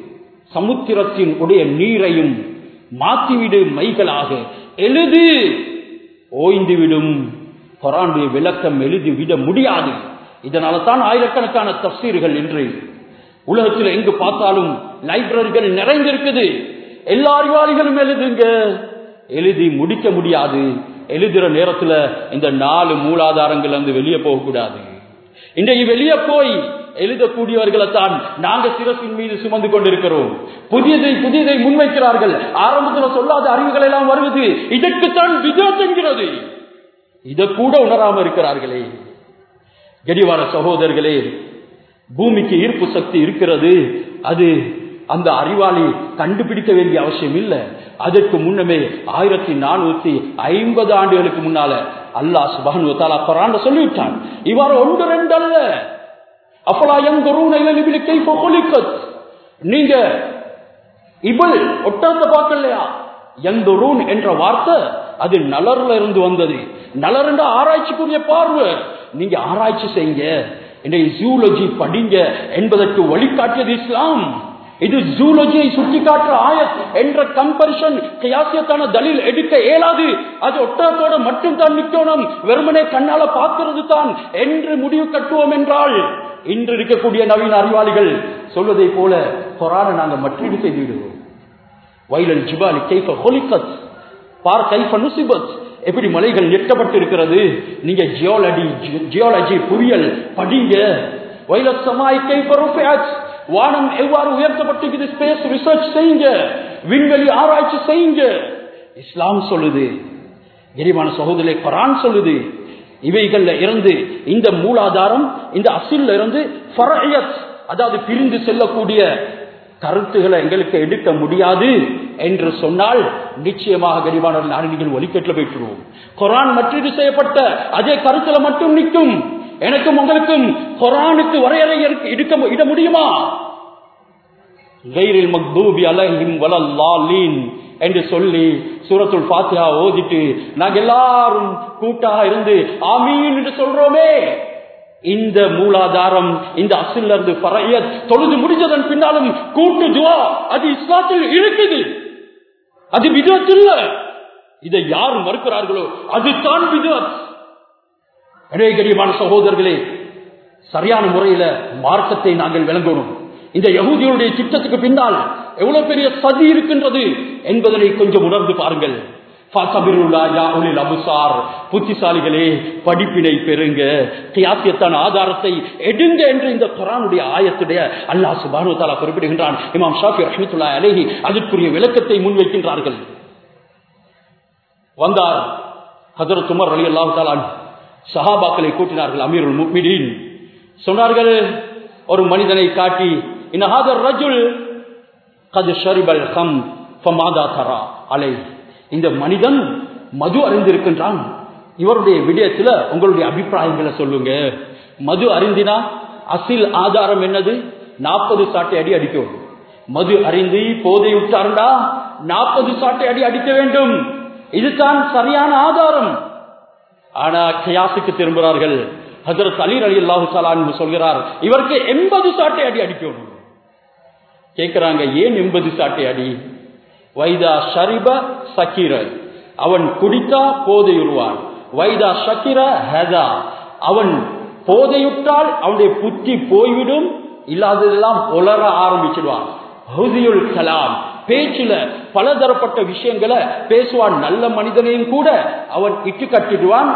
சமுத்திரத்தின் உடைய நீரையும் மாற்றிவிடு மைகளாக எழுது ஓய்ந்துவிடும் குரானுடைய விளக்கம் எழுதிவிட முடியாது இதனால தான் ஆயிரக்கணக்கான தப்சீர்கள் என்று உலகத்தில் எங்கு பார்த்தாலும் லைப்ரரிகள் நிறைந்திருக்குது எல்லா அறிவாளிகளும் எழுதுங்க எழுதி முடிக்க முடியாது எழுதுற நேரத்துல இந்த நாலு மூலாதாரங்கள் வந்து வெளியே போகக்கூடாது இன்றைக்கு வெளியே போய் எழுதக்கூடியவர்களை தான் நாங்க சிரசின் மீது சுமந்து கொண்டிருக்கிறோம் புதியதை புதியதை முன்வைக்கிறார்கள் ஆரம்பத்தில் சொல்லாத அறிவுகள் எல்லாம் வருவது இதற்குத்தான் விதத் என்கிறது இதை கூட உணராம இருக்கிறார்களே கடிவார சகோதரர்களே பூமிக்கு ஈர்ப்பு சக்தி இருக்கிறது அது அந்த அறிவாளி கண்டுபிடிக்க வேண்டிய அவசியம் இல்லை அதற்கு முன்னமே ஆயிரத்தி நானூத்தி ஐம்பது ஆண்டுகளுக்கு முன்னால அல்லாஹ் சுபஹனு தாலா குரான் சொல்லிவிட்டான் இவ்வாறு ஒன்று ரெண்டு அல்ல அப்பலா எங்கொருக்கத் நீங்க இவள் ஒட்டத்தை பார்க்கலையா எந்தொருன் என்ற வார்த்தை அது நலர்ல இருந்து வந்தது நலர் என்ற ஆராய்ச்சிக்குரிய பார்வை நீங்க ஆராய்ச்சி செய்யுங்க இன்றைய ஜூலஜி படிங்க என்பதற்கு வழிகாட்டியது இஸ்லாம் இது ஜூலஜியை சுட்டி காட்டுற ஆயத் என்ற கம்பரிஷன் கியாசியத்தான தலில் எடுக்க இயலாது அது ஒட்டகத்தோட மட்டும் தான் நிக்கணும் வெறுமனே கண்ணால பார்க்கிறது தான் என்று முடிவு கட்டுவோம் என்றால் இன்று இருக்கக்கூடிய நவீன அறிவாளிகள் சொல்வதை போல கொரான நாங்க மற்றீடு செய்து விடுவோம் வயலல் ஜிபாலி கைஃப ஹொலிகத் பார் கைஃப நுசிபத் எப்படி மலைகள் நெட்டப்பட்டு இருக்கிறது நீங்க ஜியோலஜி ஜியோலஜி புரியல் படிங்க வயலட் சமாய் கைஃப ருஃபியாத் வானம் எவ்வாறு உயர்த்தப்பட்டிருக்குது ஸ்பேஸ் ரிசர்ச் செய்யுங்க விண்வெளி ஆராய்ச்சி செய்யுங்க இஸ்லாம் சொல்லுது எரிமான சகோதரி குரான் சொல்லுது இவைகள்ல இருந்து இந்த மூலாதாரம் இந்த அசில்ல இருந்து ஃபரயத் அதாவது பிரிந்து செல்லக்கூடிய கருத்துக்களை எங்களுக்கு எடுக்க முடியாது என்று சொன்னால் நிச்சயமாக கரிவானவர்கள் நாடுகள் ஒலிக்கட்டில் போயிட்டுருவோம் குரான் மற்றீடு செய்யப்பட்ட அதே கருத்துல மட்டும் நிற்கும் எனக்கும் உங்களுக்கும் குரானுக்கு வரையறை எடுக்க இட முடியுமா கைரில் மக்தூபி அலஹிம் வலல்லாலீன் என்று சொல்லி சூரத்துல் பாத்தியா ஓதிட்டு நாங்க எல்லாரும் கூட்டாக இருந்து ஆமீன் என்று சொல்றோமே இந்த மூலாதாரம் இந்த அசில் இருந்து பறைய தொழுது முடிஞ்சதன் பின்னாலும் கூட்டு துவா அது இஸ்லாத்தில் இருக்குது அது விதத் இல்ல இதை யார் மறுக்கிறார்களோ அதுதான் விதத் இடையகரியமான சகோதரர்களே சரியான முறையில மார்க்கத்தை நாங்கள் விளங்கணும் இந்த யகுதிகளுடைய திட்டத்துக்கு பின்னால் எவ்வளவு பெரிய சதி இருக்கின்றது என்பதனை கொஞ்சம் உணர்ந்து பாருங்கள் புத்திசாலிகளே படிப்பினை பெறுங்க கியாசியத்தான ஆதாரத்தை எடுங்க என்று இந்த குரானுடைய ஆயத்துடைய அல்லா சுபானு தாலா குறிப்பிடுகின்றான் இமாம் ஷாஃபி ரஹமத்துல்லா அலேஹி அதற்குரிய விளக்கத்தை முன்வைக்கின்றார்கள் வந்தார் ஹசரத் உமர் அலி அல்லாஹு தாலான் சஹாபாக்களை கூட்டினார்கள் அமீருல் முக்மிடீன் சொன்னார்கள் ஒரு மனிதனை காட்டி இன்னஹாதர் ரஜுல் கது ஷரிபல் கம் ஃபமாதா தரா அலை இந்த மனிதன் மது அறிந்திருக்கின்றான் இவருடைய விடயத்துல உங்களுடைய அபிப்பிராயங்களை சொல்லுங்க மது அறிந்தினா அசில் ஆதாரம் என்னது நாற்பது சாட்டை அடி அடிக்கும் மது அறிந்து போதை விட்டாருண்டா நாற்பது சாட்டை அடி அடிக்க வேண்டும் இதுதான் சரியான ஆதாரம் ஆனா கயாசுக்கு திரும்புகிறார்கள் ஹசரத் அலி அலி அல்லாஹு சலான் சொல்கிறார் இவருக்கு எண்பது சாட்டை அடி அடிக்கணும் கேட்கிறாங்க ஏன் எண்பது சாட்டை அடி வைதா ஷரிப சக்கீர அவன் குடித்தா போதையுறுவான் வைதா ஷக்கிர ஹதா அவன் போதையுற்றால் அவனுடைய புத்தி போய்விடும் இல்லாததெல்லாம் உலர ஆரம்பிச்சிடுவான் ஹுதியுல் கலாம் பேச்சுல பலதரப்பட்ட விஷயங்களை பேசுவான் நல்ல மனிதனையும் கூட அவன் இட்டு கட்டிடுவான்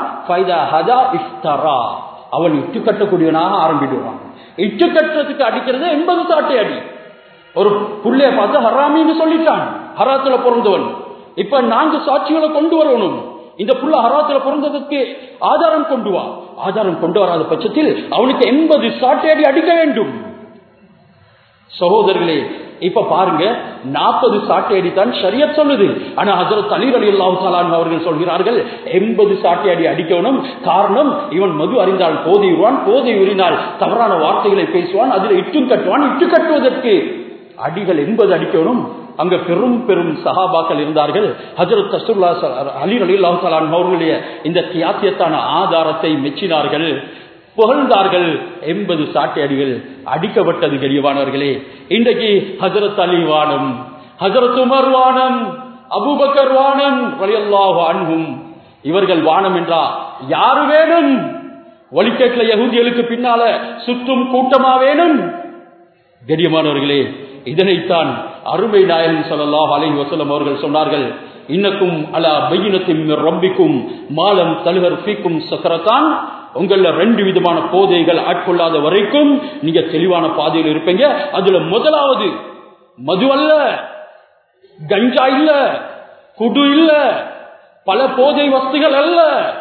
அவன் இட்டு கட்டக்கூடியவனாக ஆரம்பிடுவான் இட்டு கட்டுறதுக்கு அடிக்கிறது எண்பது சாட்டை அடி ஒரு புள்ளைய பார்த்து ஹராமின்னு சொல்லிட்டான் ஹராத்துல பிறந்தவன் இப்ப நான்கு சாட்சிகளை கொண்டு வரணும் இந்த புள்ள ஹராத்துல பிறந்ததுக்கு ஆதாரம் கொண்டு வா ஆதாரம் கொண்டு வராத பட்சத்தில் அவனுக்கு எண்பது சாட்டை அடி அடிக்க வேண்டும் சகோதரர்களே இப்ப பாருங்க நாற்பது சாட்டை அடி தான் சரியா சொல்லுது ஆனா ஹசரத் அலி அலி அல்லாஹாலான் அவர்கள் சொல்கிறார்கள் எண்பது சாட்டை அடி அடிக்கணும் காரணம் இவன் மது அறிந்தால் போதை உருவான் போதை உரினால் தவறான வார்த்தைகளை பேசுவான் அதில் இட்டும் கட்டுவான் இட்டு கட்டுவதற்கு அடிகள் எண்பது அடிக்கணும் அங்க பெரும் பெரும் சஹாபாக்கள் இருந்தார்கள் ஹஜரத் தஸ்துல்லா அலி அலி அல்லாஹாலான் அவர்களுடைய இந்த தியாத்தியத்தான ஆதாரத்தை மெச்சினார்கள் புகழ்ந்தார்கள் எண்பது சாட்டை அடிகள் அடிக்கப்பட்டது கெரியவானவர்களே இன்றைக்கு ஹசரத் அலி வானம் ஹசரத் உமர் வானம் அபுபக்கர் வானம் வலியல்லாஹு அன்பும் இவர்கள் வானம் என்றா யாரு வேணும் ஒலிக்கேட்ல யகுதிகளுக்கு பின்னால சுற்றும் கூட்டமா வேணும் கெரியமானவர்களே இதனைத்தான் அருமை நாயகம் ஸல்லல்லாஹு அலைஹி வஸல்லம் அவர்கள் சொன்னார்கள் இன்னக்கும் அலா பையினத்தின் ரப்பிக்கும் மாலம் தலுகர் ஃபீக்கும் சக்கரத்தான் உங்கள ரெண்டு விதமான போதைகள் ஆட்கொள்ளாத வரைக்கும் நீங்க தெளிவான பாதையில் இருப்பீங்க அதுல முதலாவது மது அல்ல கஞ்சா இல்ல குடு இல்ல பல போதை வஸ்துகள் அல்ல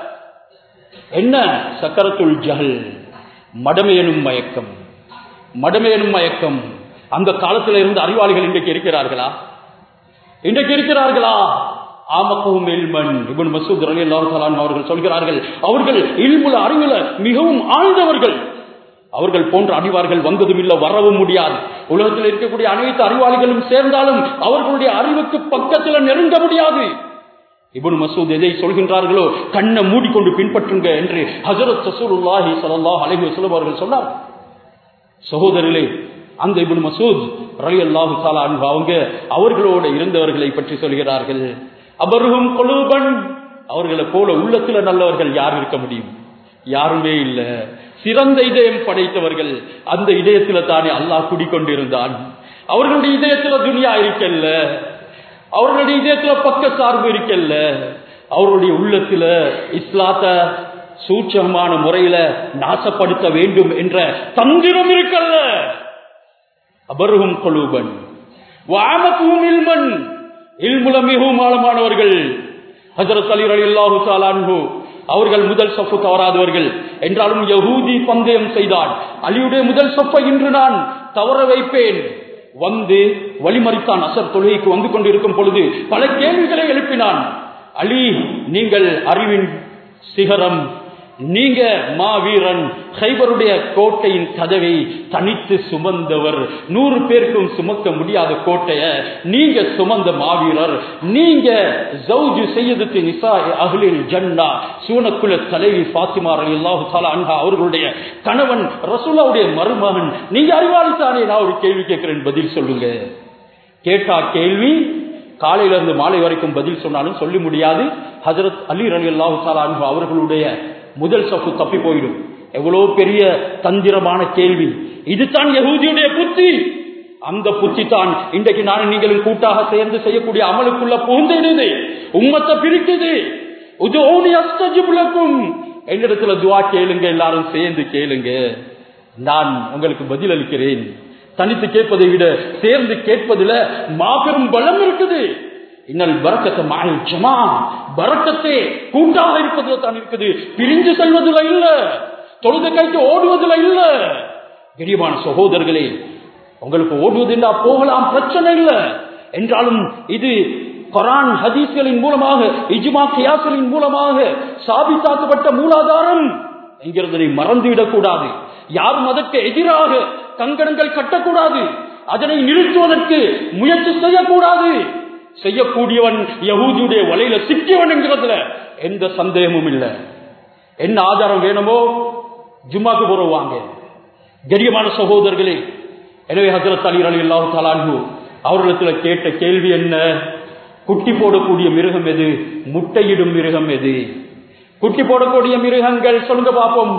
என்ன சக்கரத்துள் ஜஹல் மடமையனும் மயக்கம் மடமையனும் மயக்கம் அந்த காலத்தில் இருந்த அறிவாளிகள் இன்றைக்கு இருக்கிறார்களா இன்றைக்கு இருக்கிறார்களா ஆமக்கவும் இல்மன் இவன் மசூத் அலி அல்லாஹாலான் அவர்கள் சொல்கிறார்கள் அவர்கள் இல்முல அறிவுல மிகவும் ஆழ்ந்தவர்கள் அவர்கள் போன்ற அறிவார்கள் வந்ததும் இல்ல வரவும் முடியாது உலகத்தில் இருக்கக்கூடிய அனைத்து அறிவாளிகளும் சேர்ந்தாலும் அவர்களுடைய அறிவுக்கு பக்கத்தில் நெருங்க முடியாது இபுன் மசூத் எதை சொல்கின்றார்களோ கண்ணை மூடிக்கொண்டு பின்பற்றுங்க என்று ஹசரத் சசூருல்லாஹி ஸல்லல்லாஹு அலைஹி வஸல்லம் அவர்கள் சொன்னார் சகோதரர்களே அந்த இபுன் மசூத் ரலி அல்லாஹு தாலா அன்பு அவங்க அவர்களோட இருந்தவர்களை பற்றி சொல்கிறார்கள் அபருகும் கொழுபன் அவர்களை போல உள்ளத்துல நல்லவர்கள் யார் இருக்க முடியும் யாருமே இல்ல சிறந்த இதயம் படைத்தவர்கள் அந்த இதயத்துல தானே அல்லாஹ் குடிக்கொண்டிருந்தான் அவர்களுடைய இதயத்துல துனியா இருக்கல்ல அவர்களுடைய இதயத்துல பக்க சார்பு இருக்கல்ல அவருடைய உள்ளத்துல இஸ்லாத்த சூட்சமான முறையில நாசப்படுத்த வேண்டும் என்ற தந்திரம் இருக்கல்ல அபருகும் கொலூபன் வாமக்கும் இல்மன் இல்முல மிகவும் ஆழமானவர்கள் ஹசரத் அலி அலி அல்லாஹு சாலான்ஹு அவர்கள் முதல் சொப்பு தவறாதவர்கள் என்றாலும் யகூதி பந்தயம் செய்தான் அலியுடைய முதல் சொப்பை இன்று நான் தவற வைப்பேன் வந்து வழிமறித்தான் அசர் தொழுகைக்கு வந்து கொண்டிருக்கும் பொழுது பல கேள்விகளை எழுப்பினான் அலி நீங்கள் அறிவின் சிகரம் நீங்க மாவீரன் ஹைபருடைய கோட்டையின் கதவை தனித்து சுமந்தவர் நூறு பேருக்கும் சுமக்க முடியாத கோட்டைய நீங்க சுமந்த மாவீரர் நீங்க ஜவுஜு செய்யதுக்கு நிசா அகலில் ஜன்னா சூனக்குல தலைவி பாத்திமா அலி அல்லாஹு தாலா அன்ஹா அவர்களுடைய கணவன் ரசூலாவுடைய மருமகன் நீங்க அறிவாளித்தானே நான் ஒரு கேள்வி கேட்கிறேன் பதில் சொல்லுங்க கேட்டா கேள்வி காலையில இருந்து மாலை வரைக்கும் பதில் சொன்னாலும் சொல்லி முடியாது ஹசரத் அலி அலி அல்லாஹு தாலா அன்ஹு அவர்களுடைய முதல் சப்பு தப்பி போயிடும் எவ்வளவு பெரிய தந்திரமான கேள்வி இதுதான் யகூதியுடைய புத்தி அந்த புத்தி தான் இன்றைக்கு நான் நீங்களும் கூட்டாக சேர்ந்து செய்யக்கூடிய அமலுக்குள்ள புகுந்திடுது உம்மத்தை பிரிக்குது இது ஓனி அஸ்தஜிபுலக்கும் என்னிடத்துல துவா கேளுங்க எல்லாரும் சேர்ந்து கேளுங்க நான் உங்களுக்கு பதில் அளிக்கிறேன் தனித்து கேட்பதை விட சேர்ந்து கேட்பதுல மாபெரும் பலம் இருக்குது இன்னல் பறக்கத்தை மாய் ஜமா பறக்கத்தே கூட்டாக இருப்பதுல தான் இருக்குது பிரிஞ்சு செல்வதில் இல்ல தொழுது கைக்கு ஓடுவதில் இல்ல கரியமான சகோதரர்களே உங்களுக்கு ஓடுவதில்லா போகலாம் பிரச்சனை இல்லை என்றாலும் இது கொரான் ஹதீஸ்களின் மூலமாக இஜ்மா கியாசலின் மூலமாக சாபித்தாக்கப்பட்ட மூலாதாரம் என்கிறதை மறந்துவிடக் கூடாது யாரும் அதற்கு எதிராக கங்கணங்கள் கட்டக்கூடாது அதனை நிறுத்துவதற்கு முயற்சி செய்யக்கூடாது செய்யக்கூடியவன் யகூதியுடைய வலையில சிக்கியவன் என்கிறதுல எந்த சந்தேகமும் இல்லை என்ன ஆதாரம் வேணுமோ ஜும்மாக்கு போறவாங்க கரியமான சகோதரர்களே எனவே ஹசரத் அலி அலி அல்லாஹு தலான்ஹு அவர்களிடத்துல கேட்ட கேள்வி என்ன குட்டி போடக்கூடிய மிருகம் எது முட்டையிடும் மிருகம் எது குட்டி போடக்கூடிய மிருகங்கள் சொல்லுங்க பார்ப்போம்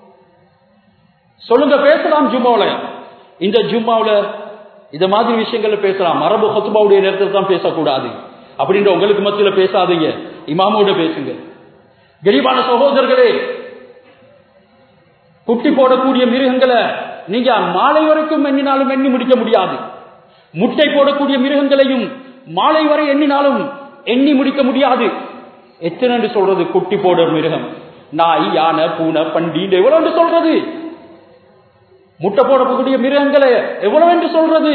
சொல்லுங்க பேசலாம் ஜும்மாவுல இந்த ஜும்மாவுல இந்த மாதிரி விஷயங்கள்ல பேசலாம் மரபு ஹத்துபாவுடைய நேரத்தில் தான் பேசக்கூடாது அப்படின்ற உங்களுக்கு மத்தியில பேசாதீங்க இமாமோட பேசுங்க கரிபான சகோதரர்களே குட்டி போடக்கூடிய மிருகங்களை நீங்க மாலை வரைக்கும் எண்ணினாலும் எண்ணி முடிக்க முடியாது முட்டை போடக்கூடிய மிருகங்களையும் மாலை வரை எண்ணினாலும் எண்ணி முடிக்க முடியாது எத்தனை சொல்றது குட்டி போடுற மிருகம் நாய் யானை பூனை பண்டி எவ்வளவு சொல்றது முட்டை போடக்கூடிய மிருகங்களை எவ்வளவு என்று சொல்றது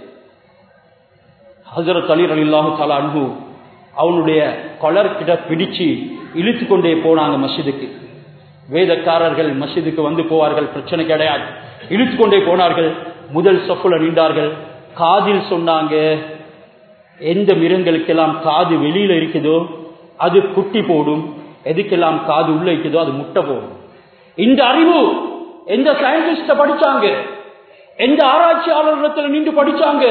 ஹசரத் அலி அலில்லாஹு தலா அன்பு அவனுடைய கொலர்கிட்ட பிடிச்சு இழுத்து கொண்டே போனாங்க மஸ்ஜிதுக்கு வேதக்காரர்கள் மஸ்ஜிதுக்கு வந்து போவார்கள் பிரச்சனை கிடையாது இழுத்து கொண்டே போனார்கள் முதல் சொப்புல நின்றார்கள் காதில் சொன்னாங்க எந்த மிருகங்களுக்கெல்லாம் காது வெளியில இருக்குதோ அது குட்டி போடும் எதுக்கெல்லாம் காது உள்ள இருக்குதோ அது முட்டை போடும் இந்த அறிவு எந்த சயின்டிஸ்ட படிச்சாங்க எந்த ஆராய்ச்சியாளர்களிடத்தில் நின்று படிச்சாங்க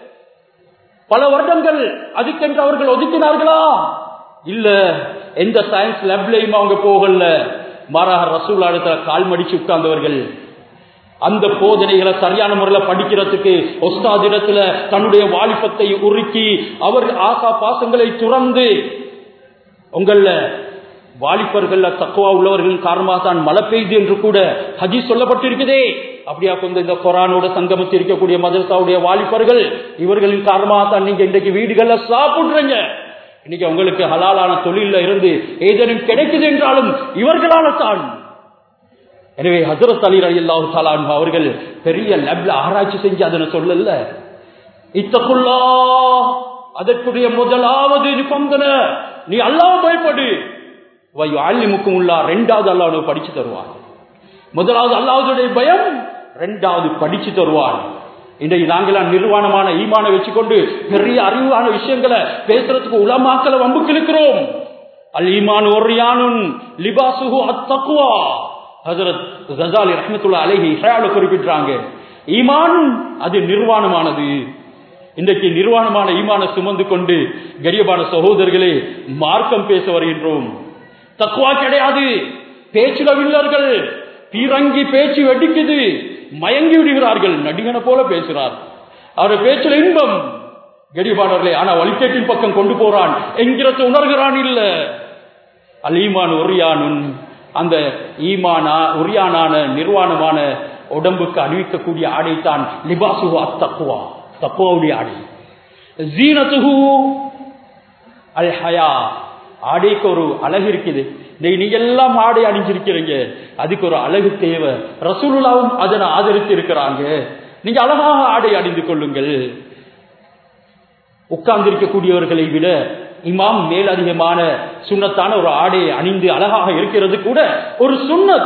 பல வருடங்கள் அதுக்கென்று அவர்கள் ஒதுக்கினார்களா இல்ல எந்த சயின்ஸ் லேப்லையும் அவங்க போகல மாறாக ரசூல் இடத்துல கால் மடிச்சு உட்கார்ந்தவர்கள் அந்த போதனைகளை சரியான முறையில் படிக்கிறதுக்கு ஒஸ்தாதிடத்துல தன்னுடைய வாலிபத்தை உருக்கி அவர் ஆசா பாசங்களை துறந்து உங்கள வாலிபர்கள் தக்குவா உள்ளவர்களின் காரணமாக தான் மழை பெய்து என்று கூட ஹஜி சொல்லப்பட்டிருக்குதே அப்படியா கொஞ்சம் இந்த கொரானோட சங்கமத்தில் இருக்கக்கூடிய மதரசாவுடைய வாலிபர்கள் இவர்களின் காரணமாக தான் நீங்க இன்றைக்கு வீடுகள்ல சாப்பிடுறீங்க இன்னைக்கு உங்களுக்கு ஹலாலான தொழில இருந்து ஏதேனும் கிடைக்குது என்றாலும் இவர்களால தான் எனவே ஹசரத் அலி அலி அல்லாஹு சலான் அவர்கள் பெரிய லெப்ல ஆராய்ச்சி செஞ்சு அதனை சொல்லல இத்தக்குள்ளா அதற்குரிய முதலாவது நிபந்தன நீ அல்லாஹ் பயப்படு அள்ளிமுக்கும் உள்ளா ரெண்டாவது அல்லாஹ் படிச்சு தருவான் முதலாவது அல்லாவுடைய பயம் ரெண்டாவது படிச்சு தருவான் இன்றைக்கு நாங்களாம் நிர்வாணமான ஈமான வச்சுக்கொண்டு பெரிய அறிவான விஷயங்களை பேசுறதுக்கு உலமாக்களை வம்புக்கு இருக்கிறோம் அல் ஈமான் ஒரு யானுன் லிபாசுகு அத்தக்குவா ஹசரத் ஜசாலி ரஹமத்துல்லா அலைஹி ஹயால குறிப்பிட்டாங்க ஈமான் அது நிர்வாணமானது இன்றைக்கு நிர்வாணமான ஈமான சுமந்து கொண்டு கரியபான சகோதரர்களே மார்க்கம் பேச வருகின்றோம் தக்குவா கிடையாது பேச்சுல வில்லர்கள் பீரங்கி பேச்சு வெடிக்குது மயங்கி விடுகிறார்கள் நடிகனை போல பேசுறார் அவர் பேச்சுல இன்பம் கரிபாடர்களே ஆனா வழிகேட்டின் பக்கம் கொண்டு போறான் என்கிறத உணர்கிறான் இல்ல அல் ஈமான் உரியானுன் அந்த ஈமானா உரியானான நிர்வாணமான உடம்புக்கு அணிவிக்கக்கூடிய ஆடைத்தான் லிபாசுகு அத்தக்குவா தக்குவாவுடைய ஆடை ஜீனத்துகு அல் ஹயா ஆடைக்கு ஒரு அழகு இருக்குது நீங்க எல்லாம் ஆடை அணிஞ்சிருக்கிறீங்க அதுக்கு ஒரு அழகு தேவை ரசூலுல்லாவும் அதனை ஆதரித்து இருக்கிறாங்க நீங்க அழகாக ஆடை அணிந்து கொள்ளுங்கள் உட்கார்ந்திருக்கக்கூடியவர்களை விட இமாம் மேலதிகமான சுண்ணத்தான ஒரு ஆடையை அணிந்து அழகாக இருக்கிறது கூட ஒரு சுண்ணத்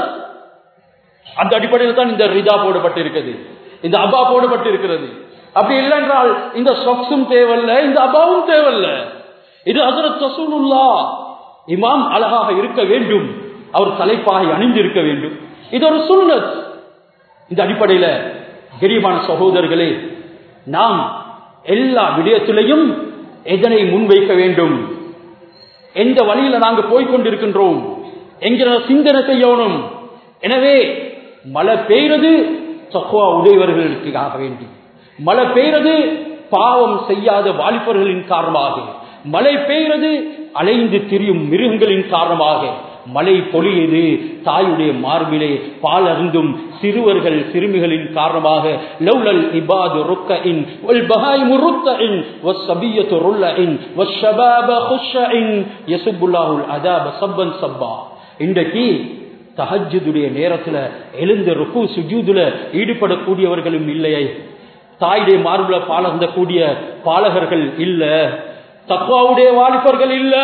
அந்த அடிப்படையில் தான் இந்த ரிதா போடப்பட்டிருக்கிறது இந்த அபா போடப்பட்டிருக்கிறது அப்படி இல்லை என்றால் இந்த சொக்ஸும் தேவையில்ல இந்த அபாவும் தேவையில்ல இது ஹசரத் ரசூலுல்லா இமாம் அழகாக இருக்க வேண்டும் அவர் தலைப்பாகை அணிந்திருக்க வேண்டும் இது ஒரு சுண்ணத் இந்த அடிப்படையில் கரியமான சகோதரர்களே நாம் எல்லா விடயத்திலையும் எதனை முன்வைக்க வேண்டும் எந்த வழியில நாங்க போய்கொண்டிருக்கின்றோம் என்கிற சிந்தனை செய்யணும் எனவே மழை பெய்கிறது தக்குவா உடையவர்களுக்காக வேண்டி மழை பெய்கிறது பாவம் செய்யாத வாலிபர்களின் காரணமாக மழை பெய்கிறது அலைந்து திரியும் மிருகங்களின் காரணமாக மழை பொழியது தாயுடைய மார்பிலே பால் அருந்தும் சிறுவர்கள் சிறுமிகளின் காரணமாக லவ்லல் இபாது ருக்க இன் வல் பஹாயிமு ருத்த இன் வஸ் சபியத்து ருல்ல இன் வஸ் ஷபாப ஹுஷ இன் யசுபுல்லாஹுல் அதாப சப்பன் சப்பா இன்றைக்கு தஹஜுடைய நேரத்துல எழுந்த ருக்கு சுஜூதுல ஈடுபடக்கூடியவர்களும் இல்லையே தாயுடைய மார்புல பாலர்ந்த கூடிய பாலகர்கள் இல்ல தக்குவாவுடைய வாலிபர்கள் இல்ல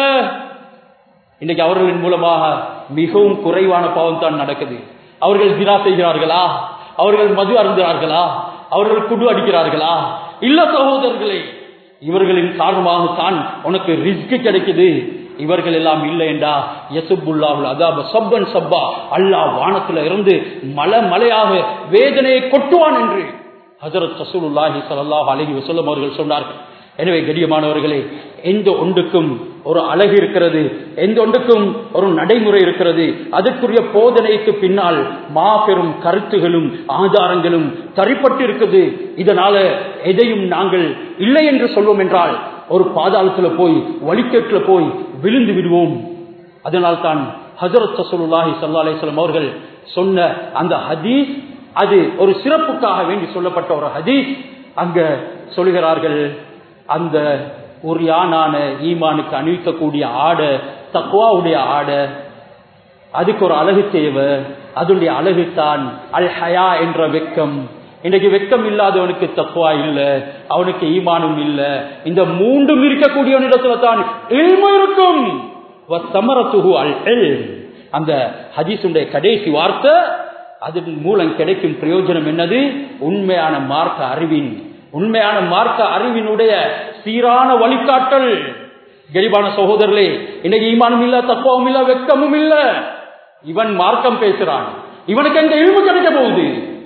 இன்னைக்கு அவர்களின் மூலமாக மிகவும் குறைவான பாவம் தான் நடக்குது அவர்கள் தினா செய்கிறார்களா அவர்கள் மது அருந்துகிறார்களா அவர்கள் குடு அடிக்கிறார்களா இல்ல சகோதரர்களே இவர்களின் காரணமாக தான் உனக்கு ரிஸ்க் கிடைக்குது இவர்கள் எல்லாம் இல்லை என்றா யசுபுல்லாஹுல் அதாப சப்பன் சப்பா அல்லாஹ் வானத்துல இருந்து மலை மலையாக வேதனையை கொட்டுவான் என்று ஹசரத் ரசூலுல்லாஹி ஸல்லல்லாஹு அலைஹி வஸல்லம் அவர்கள் சொன்னார்கள் எனவே கடியமானவர்களே எந்த ஒன்றுக்கும் ஒரு அழகு இருக்கிறது எந்த ஒன்றுக்கும் ஒரு நடைமுறை இருக்கிறது அதற்குரிய போதனைக்கு பின்னால் மாபெரும் கருத்துகளும் ஆதாரங்களும் தரிப்பட்டு இருக்குது இதனால எதையும் நாங்கள் இல்லை என்று சொல்வோம் என்றால் ஒரு பாதாளத்துல போய் வழிகேட்டுல போய் விழுந்து விடுவோம் அதனால் தான் ஹசரத் சசூலுல்லாஹி சல்லா அலிஸ்லாம் அவர்கள் சொன்ன அந்த ஹதீஸ் அது ஒரு சிறப்புக்காக வேண்டி சொல்லப்பட்ட ஒரு ஹதீஸ் அங்க சொல்கிறார்கள் அந்த ஒரு யானான ஈமானுக்கு அணிவிக்கக்கூடிய ஆடை தக்குவாவுடைய ஆடை அதுக்கு ஒரு அழகு தேவை அதனுடைய அழகு தான் அல் ஹயா என்ற வெக்கம் இன்றைக்கு வெக்கம் இல்லாதவனுக்கு தக்குவா இல்ல அவனுக்கு ஈமானும் இல்ல இந்த மூன்றும் இருக்கக்கூடியவனிடத்துல தான் இல்மு இருக்கும் வத்தமரத்துஹு அல் இல்ம். அந்த ஹதீஸுடைய கடைசி வார்த்தை அதன் மூலம் கிடைக்கும் பிரயோஜனம் என்னது உண்மையான மார்க்க அறிவின் உண்மையான மார்க்க அறிவினுடைய சீரான வழிகாட்டல் கரிபான சகோதரர்களே இன்னைக்கு ஈமானும் இல்ல தப்பவும் இல்ல வெக்கமும் இல்ல இவன் மார்க்கம் பேசுறான் இவனுக்கு எங்க இழிவு கிடைக்க போகுது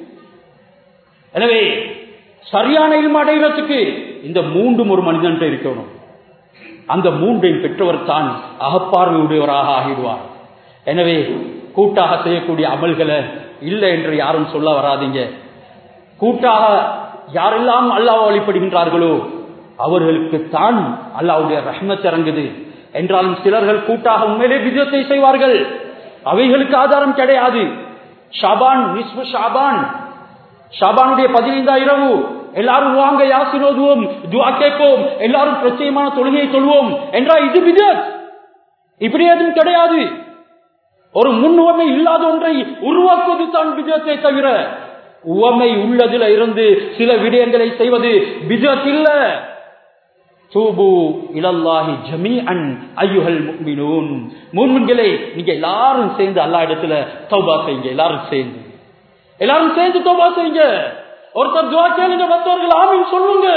எனவே சரியான இல்ம அடைகிறதுக்கு இந்த மூன்றும் ஒரு மனிதன் இருக்கணும் அந்த மூன்றையும் பெற்றவர் தான் அகப்பார்வையுடையவராக ஆகிடுவார் எனவே கூட்டாக செய்யக்கூடிய அமல்களை இல்லை என்று யாரும் சொல்ல வராதீங்க கூட்டாக யாரெல்லாம் அல்லாஹ் வழிபடுகின்றார்களோ அவர்களுக்கு தான் அல்லாவுடைய ரஹ்மத் இறங்குது என்றாலும் சிலர்கள் கூட்டாக உண்மையிலே விஜயத்தை செய்வார்கள் அவைகளுக்கு ஆதாரம் கிடையாது ஷாபான் நிஸ்பு ஷாபான் ஷாபானுடைய பதினைந்தாம் இரவு எல்லாரும் வாங்க யாசினோதுவோம் துவா கேட்போம் எல்லாரும் பிரச்சயமான தொழுகையை சொல்வோம் என்றால் இது விஜத் இப்படி எதுவும் கிடையாது ஒரு முன் உவமை இல்லாத ஒன்றை உருவாக்குவது தான் விஜயத்தை தவிர உவமை உள்ளதில் இருந்து சில விடயங்களை செய்வது விஜத் இல்ல தூபு இலல்லாஹி ஜமீஅன் ஐயுஹல் முஃமினூன் மூமின்களே நீங்க எல்லாரும் சேர்ந்து அல்லாஹ் இடத்துல தௌபா செய்யுங்க எல்லாரும் சேர்ந்து எல்லாரும் சேர்ந்து தௌபா செய்யுங்க ஒருத்தர் துவா கேளுங்க மற்றவர்கள் ஆமீன் சொல்லுங்க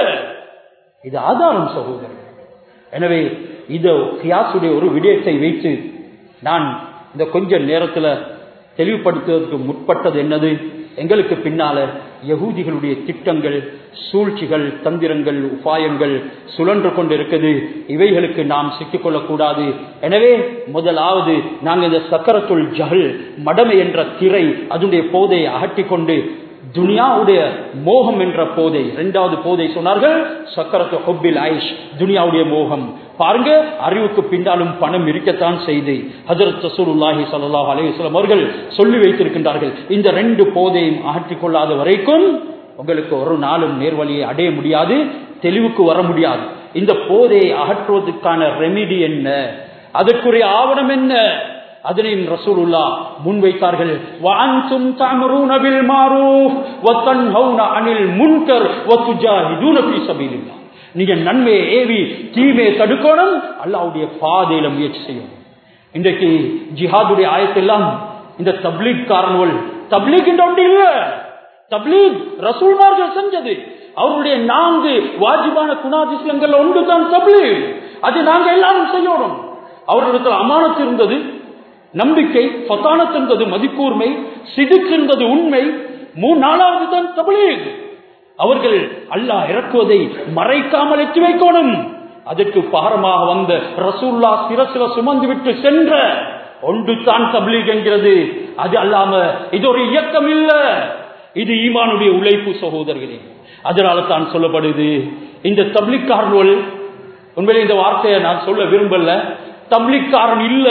இது ஆதாரம் சகோதரர் எனவே இது கியாசுடைய ஒரு விடயத்தை வைத்து நான் இந்த கொஞ்ச நேரத்துல தெளிவுபடுத்துவதற்கு முற்பட்டது என்னது எங்களுக்கு பின்னால யகூதிகளுடைய திட்டங்கள் சூழ்ச்சிகள் தந்திரங்கள் உபாயங்கள் சுழன்று கொண்டிருக்குது இவைகளுக்கு நாம் சிக்கிக்கொள்ளக்கூடாது எனவே முதலாவது நாங்கள் இந்த சக்கரத்துள் ஜஹல் மடமை என்ற திரை அதனுடைய போதையை அகட்டிக்கொண்டு துனியாவுடைய மோகம் என்ற போதை இரண்டாவது போதை சொன்னார்கள் சக்கரத்து ஹொப்பில் ஐஷ் துனியாவுடைய மோகம் பாருங்க அறிவுக்கு பின்னாலும் பணம் இருக்கத்தான் செய்து ஹஜரத் சசூருல்லாஹி சல்லாஹ் அலையுஸ்லாம் அவர்கள் சொல்லி வைத்திருக்கின்றார்கள் இந்த ரெண்டு போதையும் அகற்றிக் கொள்ளாத வரைக்கும் உங்களுக்கு ஒரு நாளும் நேர்வழியை அடைய முடியாது தெளிவுக்கு வர முடியாது இந்த போதையை அகற்றுவதற்கான ரெமிடி என்ன அதற்குரிய ஆவணம் என்ன அதனையும் ரசூலுல்லா முன்வைத்தார்கள் وَأَنْتُمْ تَأْمُرُونَ بِالْمَعْرُوفِ وَتَنْهَوْنَ عَنِ الْمُنْكَرِ وَتُجَاهِدُونَ فِي سَبِيلِ اللَّهِ நீங்க நன்மையை ஏவி தீமையை தடுக்கணும் அல்லாவுடைய பாதையில முயற்சி செய்யும் இன்றைக்கு ஜிஹாதுடைய ஆயத்தெல்லாம் இந்த தப்லீக் காரணங்கள் தப்லீக் என்ற ஒன்று இல்ல தப்லீக் ரசூல்மார்கள் செஞ்சது அவருடைய நான்கு வாஜிபான குணாதிசயங்கள் ஒன்று தான் தப்லீக் அது நாங்க எல்லாரும் செய்யணும் அவர்களிடத்தில் அமானத்து இருந்தது நம்பிக்கை பத்தானத் என்பது மதிப்பூர்மை சிதுக்கு என்பது உண்மை மூணு நாலாவது தான் தபலீக் அவர்கள் அல்லாஹ் இறக்குவதை மறைக்காமல் எட்டி வைக்கணும் அதற்கு பாரமாக வந்த ரசூல்லா சிரசில சுமந்து விட்டு சென்ற ஒன்று தான் தப்லீக் என்கிறது அது அல்லாம இது ஒரு இயக்கம் இல்ல இது ஈமானுடைய உழைப்பு சகோதரர்களே அதனால தான் சொல்லப்படுது இந்த தப்லிக்காரர்கள் உண்மையிலே இந்த வார்த்தையை நான் சொல்ல விரும்பல தப்லிக்காரன் இல்ல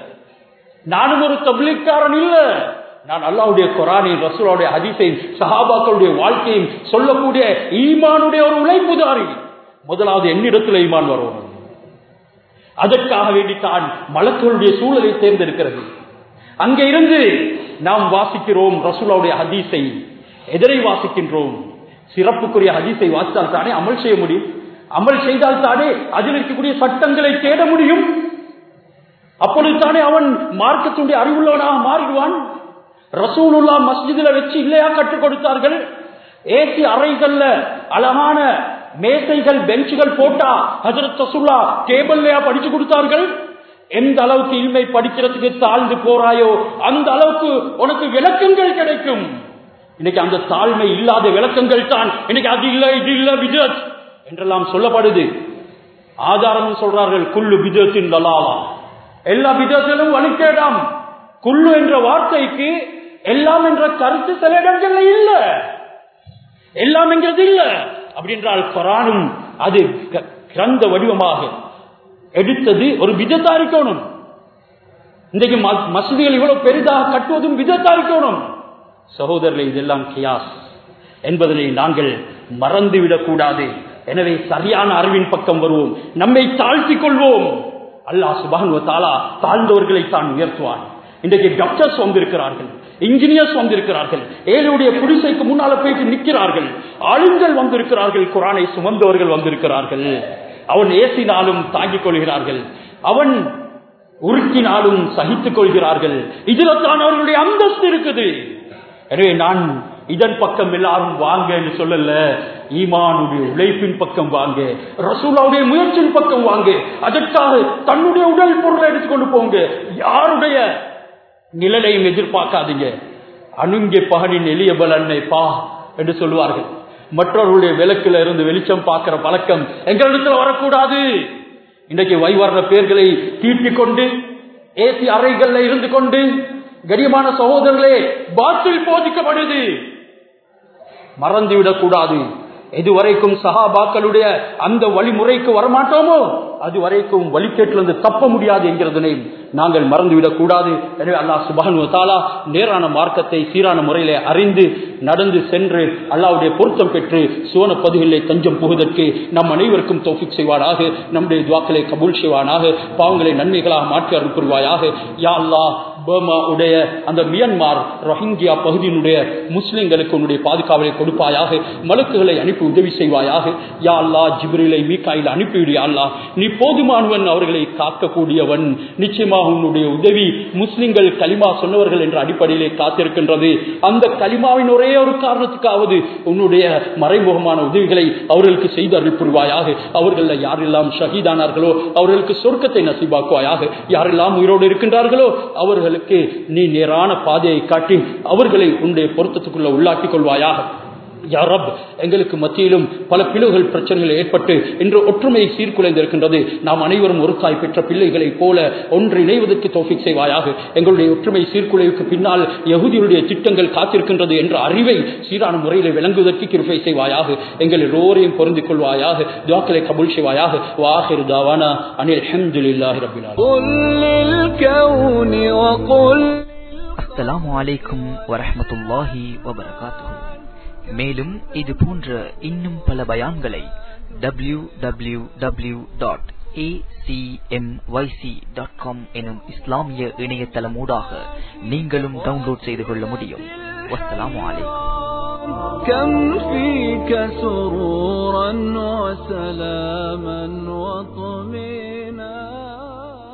நானும் ஒரு தப்லிக்காரன் இல்ல நான் அல்லாவுடைய குரானின் ரசூலுடைய ஹதீஸையும் சஹாபாக்களுடைய வாழ்க்கையும் சொல்லக்கூடிய ஈமானுடைய ஒரு உழைப்புதாரி முதலாவது என்னிடத்தில் ஈமான் வரும் அதற்காக வேண்டித்தான் மலக்களுடைய சூழலை தேர்ந்தெடுக்கிறது அங்கே இருந்து நாம் வாசிக்கிறோம் ரசூலாவுடைய ஹதீஸை எதிரை வாசிக்கின்றோம் சிறப்புக்குரிய ஹதீஸை வாசித்தால் தானே அமல் செய்ய முடியும் அமல் செய்தால் தானே அதில் இருக்கக்கூடிய சட்டங்களை தேட முடியும் அப்பொழுது தானே அவன் மார்க்கத்துடைய அறிவுள்ளவனாக மாறிடுவான் ரசூலுல்லா மஸ்ஜிதுல வச்சு இல்லையா கற்றுக் கொடுத்தார்கள் ஏசி அறைகள்ல அழகான மேசைகள் பெஞ்சுகள் போட்டா ஹசரத் ரசூல்லா டேபிள்லயா படிச்சு கொடுத்தார்கள் எந்த அளவுக்கு இல்மை படிக்கிறதுக்கு தாழ்ந்து போறாயோ அந்த அளவுக்கு உனக்கு விளக்கங்கள் கிடைக்கும் இன்னைக்கு அந்த தாழ்மை இல்லாத விளக்கங்கள் தான் இன்னைக்கு அது இல்ல இது இல்ல விஜத் என்றெல்லாம் சொல்லப்படுது ஆதாரம் சொல்றார்கள் குல்லு விஜத்தின் தலாவா எல்லா விதத்திலும் வழிகேடாம் குள்ளு என்ற வார்த்தைக்கு எல்லாம் என்ற கருத்து சில இடங்கள்ல இல்ல எல்லாம் என்கிறது இல்ல அப்படின்றால் குரானும் அது கிரந்த வடிவமாக எடுத்தது ஒரு விதத்தா இருக்கணும் இன்றைக்கு மசூதிகள் இவ்வளவு பெரிதாக கட்டுவதும் விதத்தா இருக்கணும் சகோதரர்களே இதெல்லாம் கியாஸ் என்பதனை நாங்கள் மறந்துவிடக் கூடாது எனவே சரியான அறிவின் பக்கம் வருவோம் நம்மை தாழ்த்திக் கொள்வோம் அல்லாஹ் சுபான் தாலா தாழ்ந்தவர்களை தான் உயர்த்துவான் இன்றைக்கு டாக்டர்ஸ் வந்திருக்கிறார்கள் இன்ஜினியர்ஸ் வந்திருக்கிறார்கள் ஏழுடைய குடிசைக்கு முன்னால போயிட்டு நிற்கிறார்கள் ஆளுங்கள் வந்திருக்கிறார்கள் குரானை சுமந்தவர்கள் வந்திருக்கிறார்கள் அவன் ஏசினாலும் தாங்கிக் கொள்கிறார்கள் அவன் உருக்கினாலும் சகித்துக் கொள்கிறார்கள் இதுல தான் அவர்களுடைய அந்தஸ்து இருக்குது எனவே நான் இதன் பக்கம் எல்லாரும் வாங்க என்று சொல்லல ஈமானுடைய உழைப்பின் பக்கம் வாங்க ரசூலாவுடைய முயற்சியின் பக்கம் வாங்க அதற்காக தன்னுடைய உடல் பொருளை எடுத்துக்கொண்டு போங்க யாருடைய நிழலையும் எதிர்பார்க்காதீங்க அணுங்கே பகனின் எளிய பலனை பா என்று சொல்லுவார்கள் மற்றவர்களுடைய விளக்குல இருந்து வெளிச்சம் பார்க்கிற பழக்கம் எங்களிடத்தில் வரக்கூடாது இன்றைக்கு வைவர்ண பேர்களை தீட்டிக் கொண்டு ஏசி அறைகள்ல இருந்து கொண்டு கரியமான சகோதரர்களே பாத்தில் போதிக்கப்படுது மறந்துவிடக் கூடாது எதுவரைக்கும் சஹாபாக்களுடைய அந்த வழிமுறைக்கு வரமாட்டோமோ அது வரைக்கும் வழிகேட்டிலிருந்து தப்ப முடியாது என்கிறதனை நாங்கள் மறந்துவிடக் கூடாது எனவே அல்லாஹ் சுபஹன் தாலா நேரான மார்க்கத்தை சீரான முறையிலே அறிந்து நடந்து சென்று அல்லாவுடைய பொருத்தம் பெற்று சுவன பதுகளிலே தஞ்சம் புகுதற்கு நம் அனைவருக்கும் தோஃபிக் செய்வானாக நம்முடைய துவாக்களை கபூல் செய்வானாக பாவங்களை நன்மைகளாக மாற்றி அருள் புரிவாயாக யா அல்லாஹ் பர்மா உடைய அந்த மியன்மார் ரோஹிங்கியா பகுதியினுடைய முஸ்லிம்களுக்கு உன்னுடைய பாதுகாவலை கொடுப்பாயாக மலக்குகளை அனுப்பி உதவி செய்வாயாக யா அல்லா ஜிப்ரிலை மீக்காயில் அனுப்பிவிடு யா அல்லா நீ போதுமானவன் அவர்களை காக்கக்கூடியவன் நிச்சயமாக உன்னுடைய உதவி முஸ்லிம்கள் கலிமா சொன்னவர்கள் என்ற அடிப்படையிலே காத்திருக்கின்றது அந்த கலிமாவின் ஒரே ஒரு காரணத்துக்காவது உன்னுடைய மறைமுகமான உதவிகளை அவர்களுக்கு செய்து அருள் புரிவாயாக அவர்கள் யாரெல்லாம் ஷஹீதானார்களோ அவர்களுக்கு சொர்க்கத்தை நசிபாக்குவாயாக யாரெல்லாம் உயிரோடு இருக்கின்றார்களோ அவர்களுக்கு நீ நேரான பாதையை காட்டி அவர்களை உன்னுடைய பொருத்தத்துக்குள்ள உள்ளாக்கிக் கொள்வாயாக யா ரப் எங்களுக்கு மத்தியிலும் பல பிளவுகள் பிரச்சனைகள் ஏற்பட்டு இன்று ஒற்றுமை சீர்குலைந்திருக்கின்றது நாம் அனைவரும் ஒரு தாய் பெற்ற பிள்ளைகளைப் போல ஒன்று இணைவதற்கு தோஃபிக் செய்வாயாக எங்களுடைய ஒற்றுமை சீர்குலைவுக்கு பின்னால் யகுதியுடைய திட்டங்கள் காத்திருக்கின்றது என்ற அறிவை சீரான முறையில் விளங்குவதற்கு கிருப்பை செய்வாயாக எங்கள் எல்லோரையும் பொருந்திக் கொள்வாயாக துவாக்களை கபுல் செய்வாயாக வாஹிர் தாவானா அனில் அஹமதுல்லாஹி ரபில் அஸ்ஸலாமு அலைக்கும் வரஹ்மத்துல்லாஹி வபரகாத்துஹு மேலும் இது போன்ற இன்னும் பல பயான்களை W W W dot acmyc.com எனும் இஸ்லாமிய இணையதளமூடாக நீங்களும் டவுன்லோட் செய்து கொள்ள முடியும் வஸ்ஸலாமு அலைக்கும் كم فيك سرورا وسلاما وطمئنا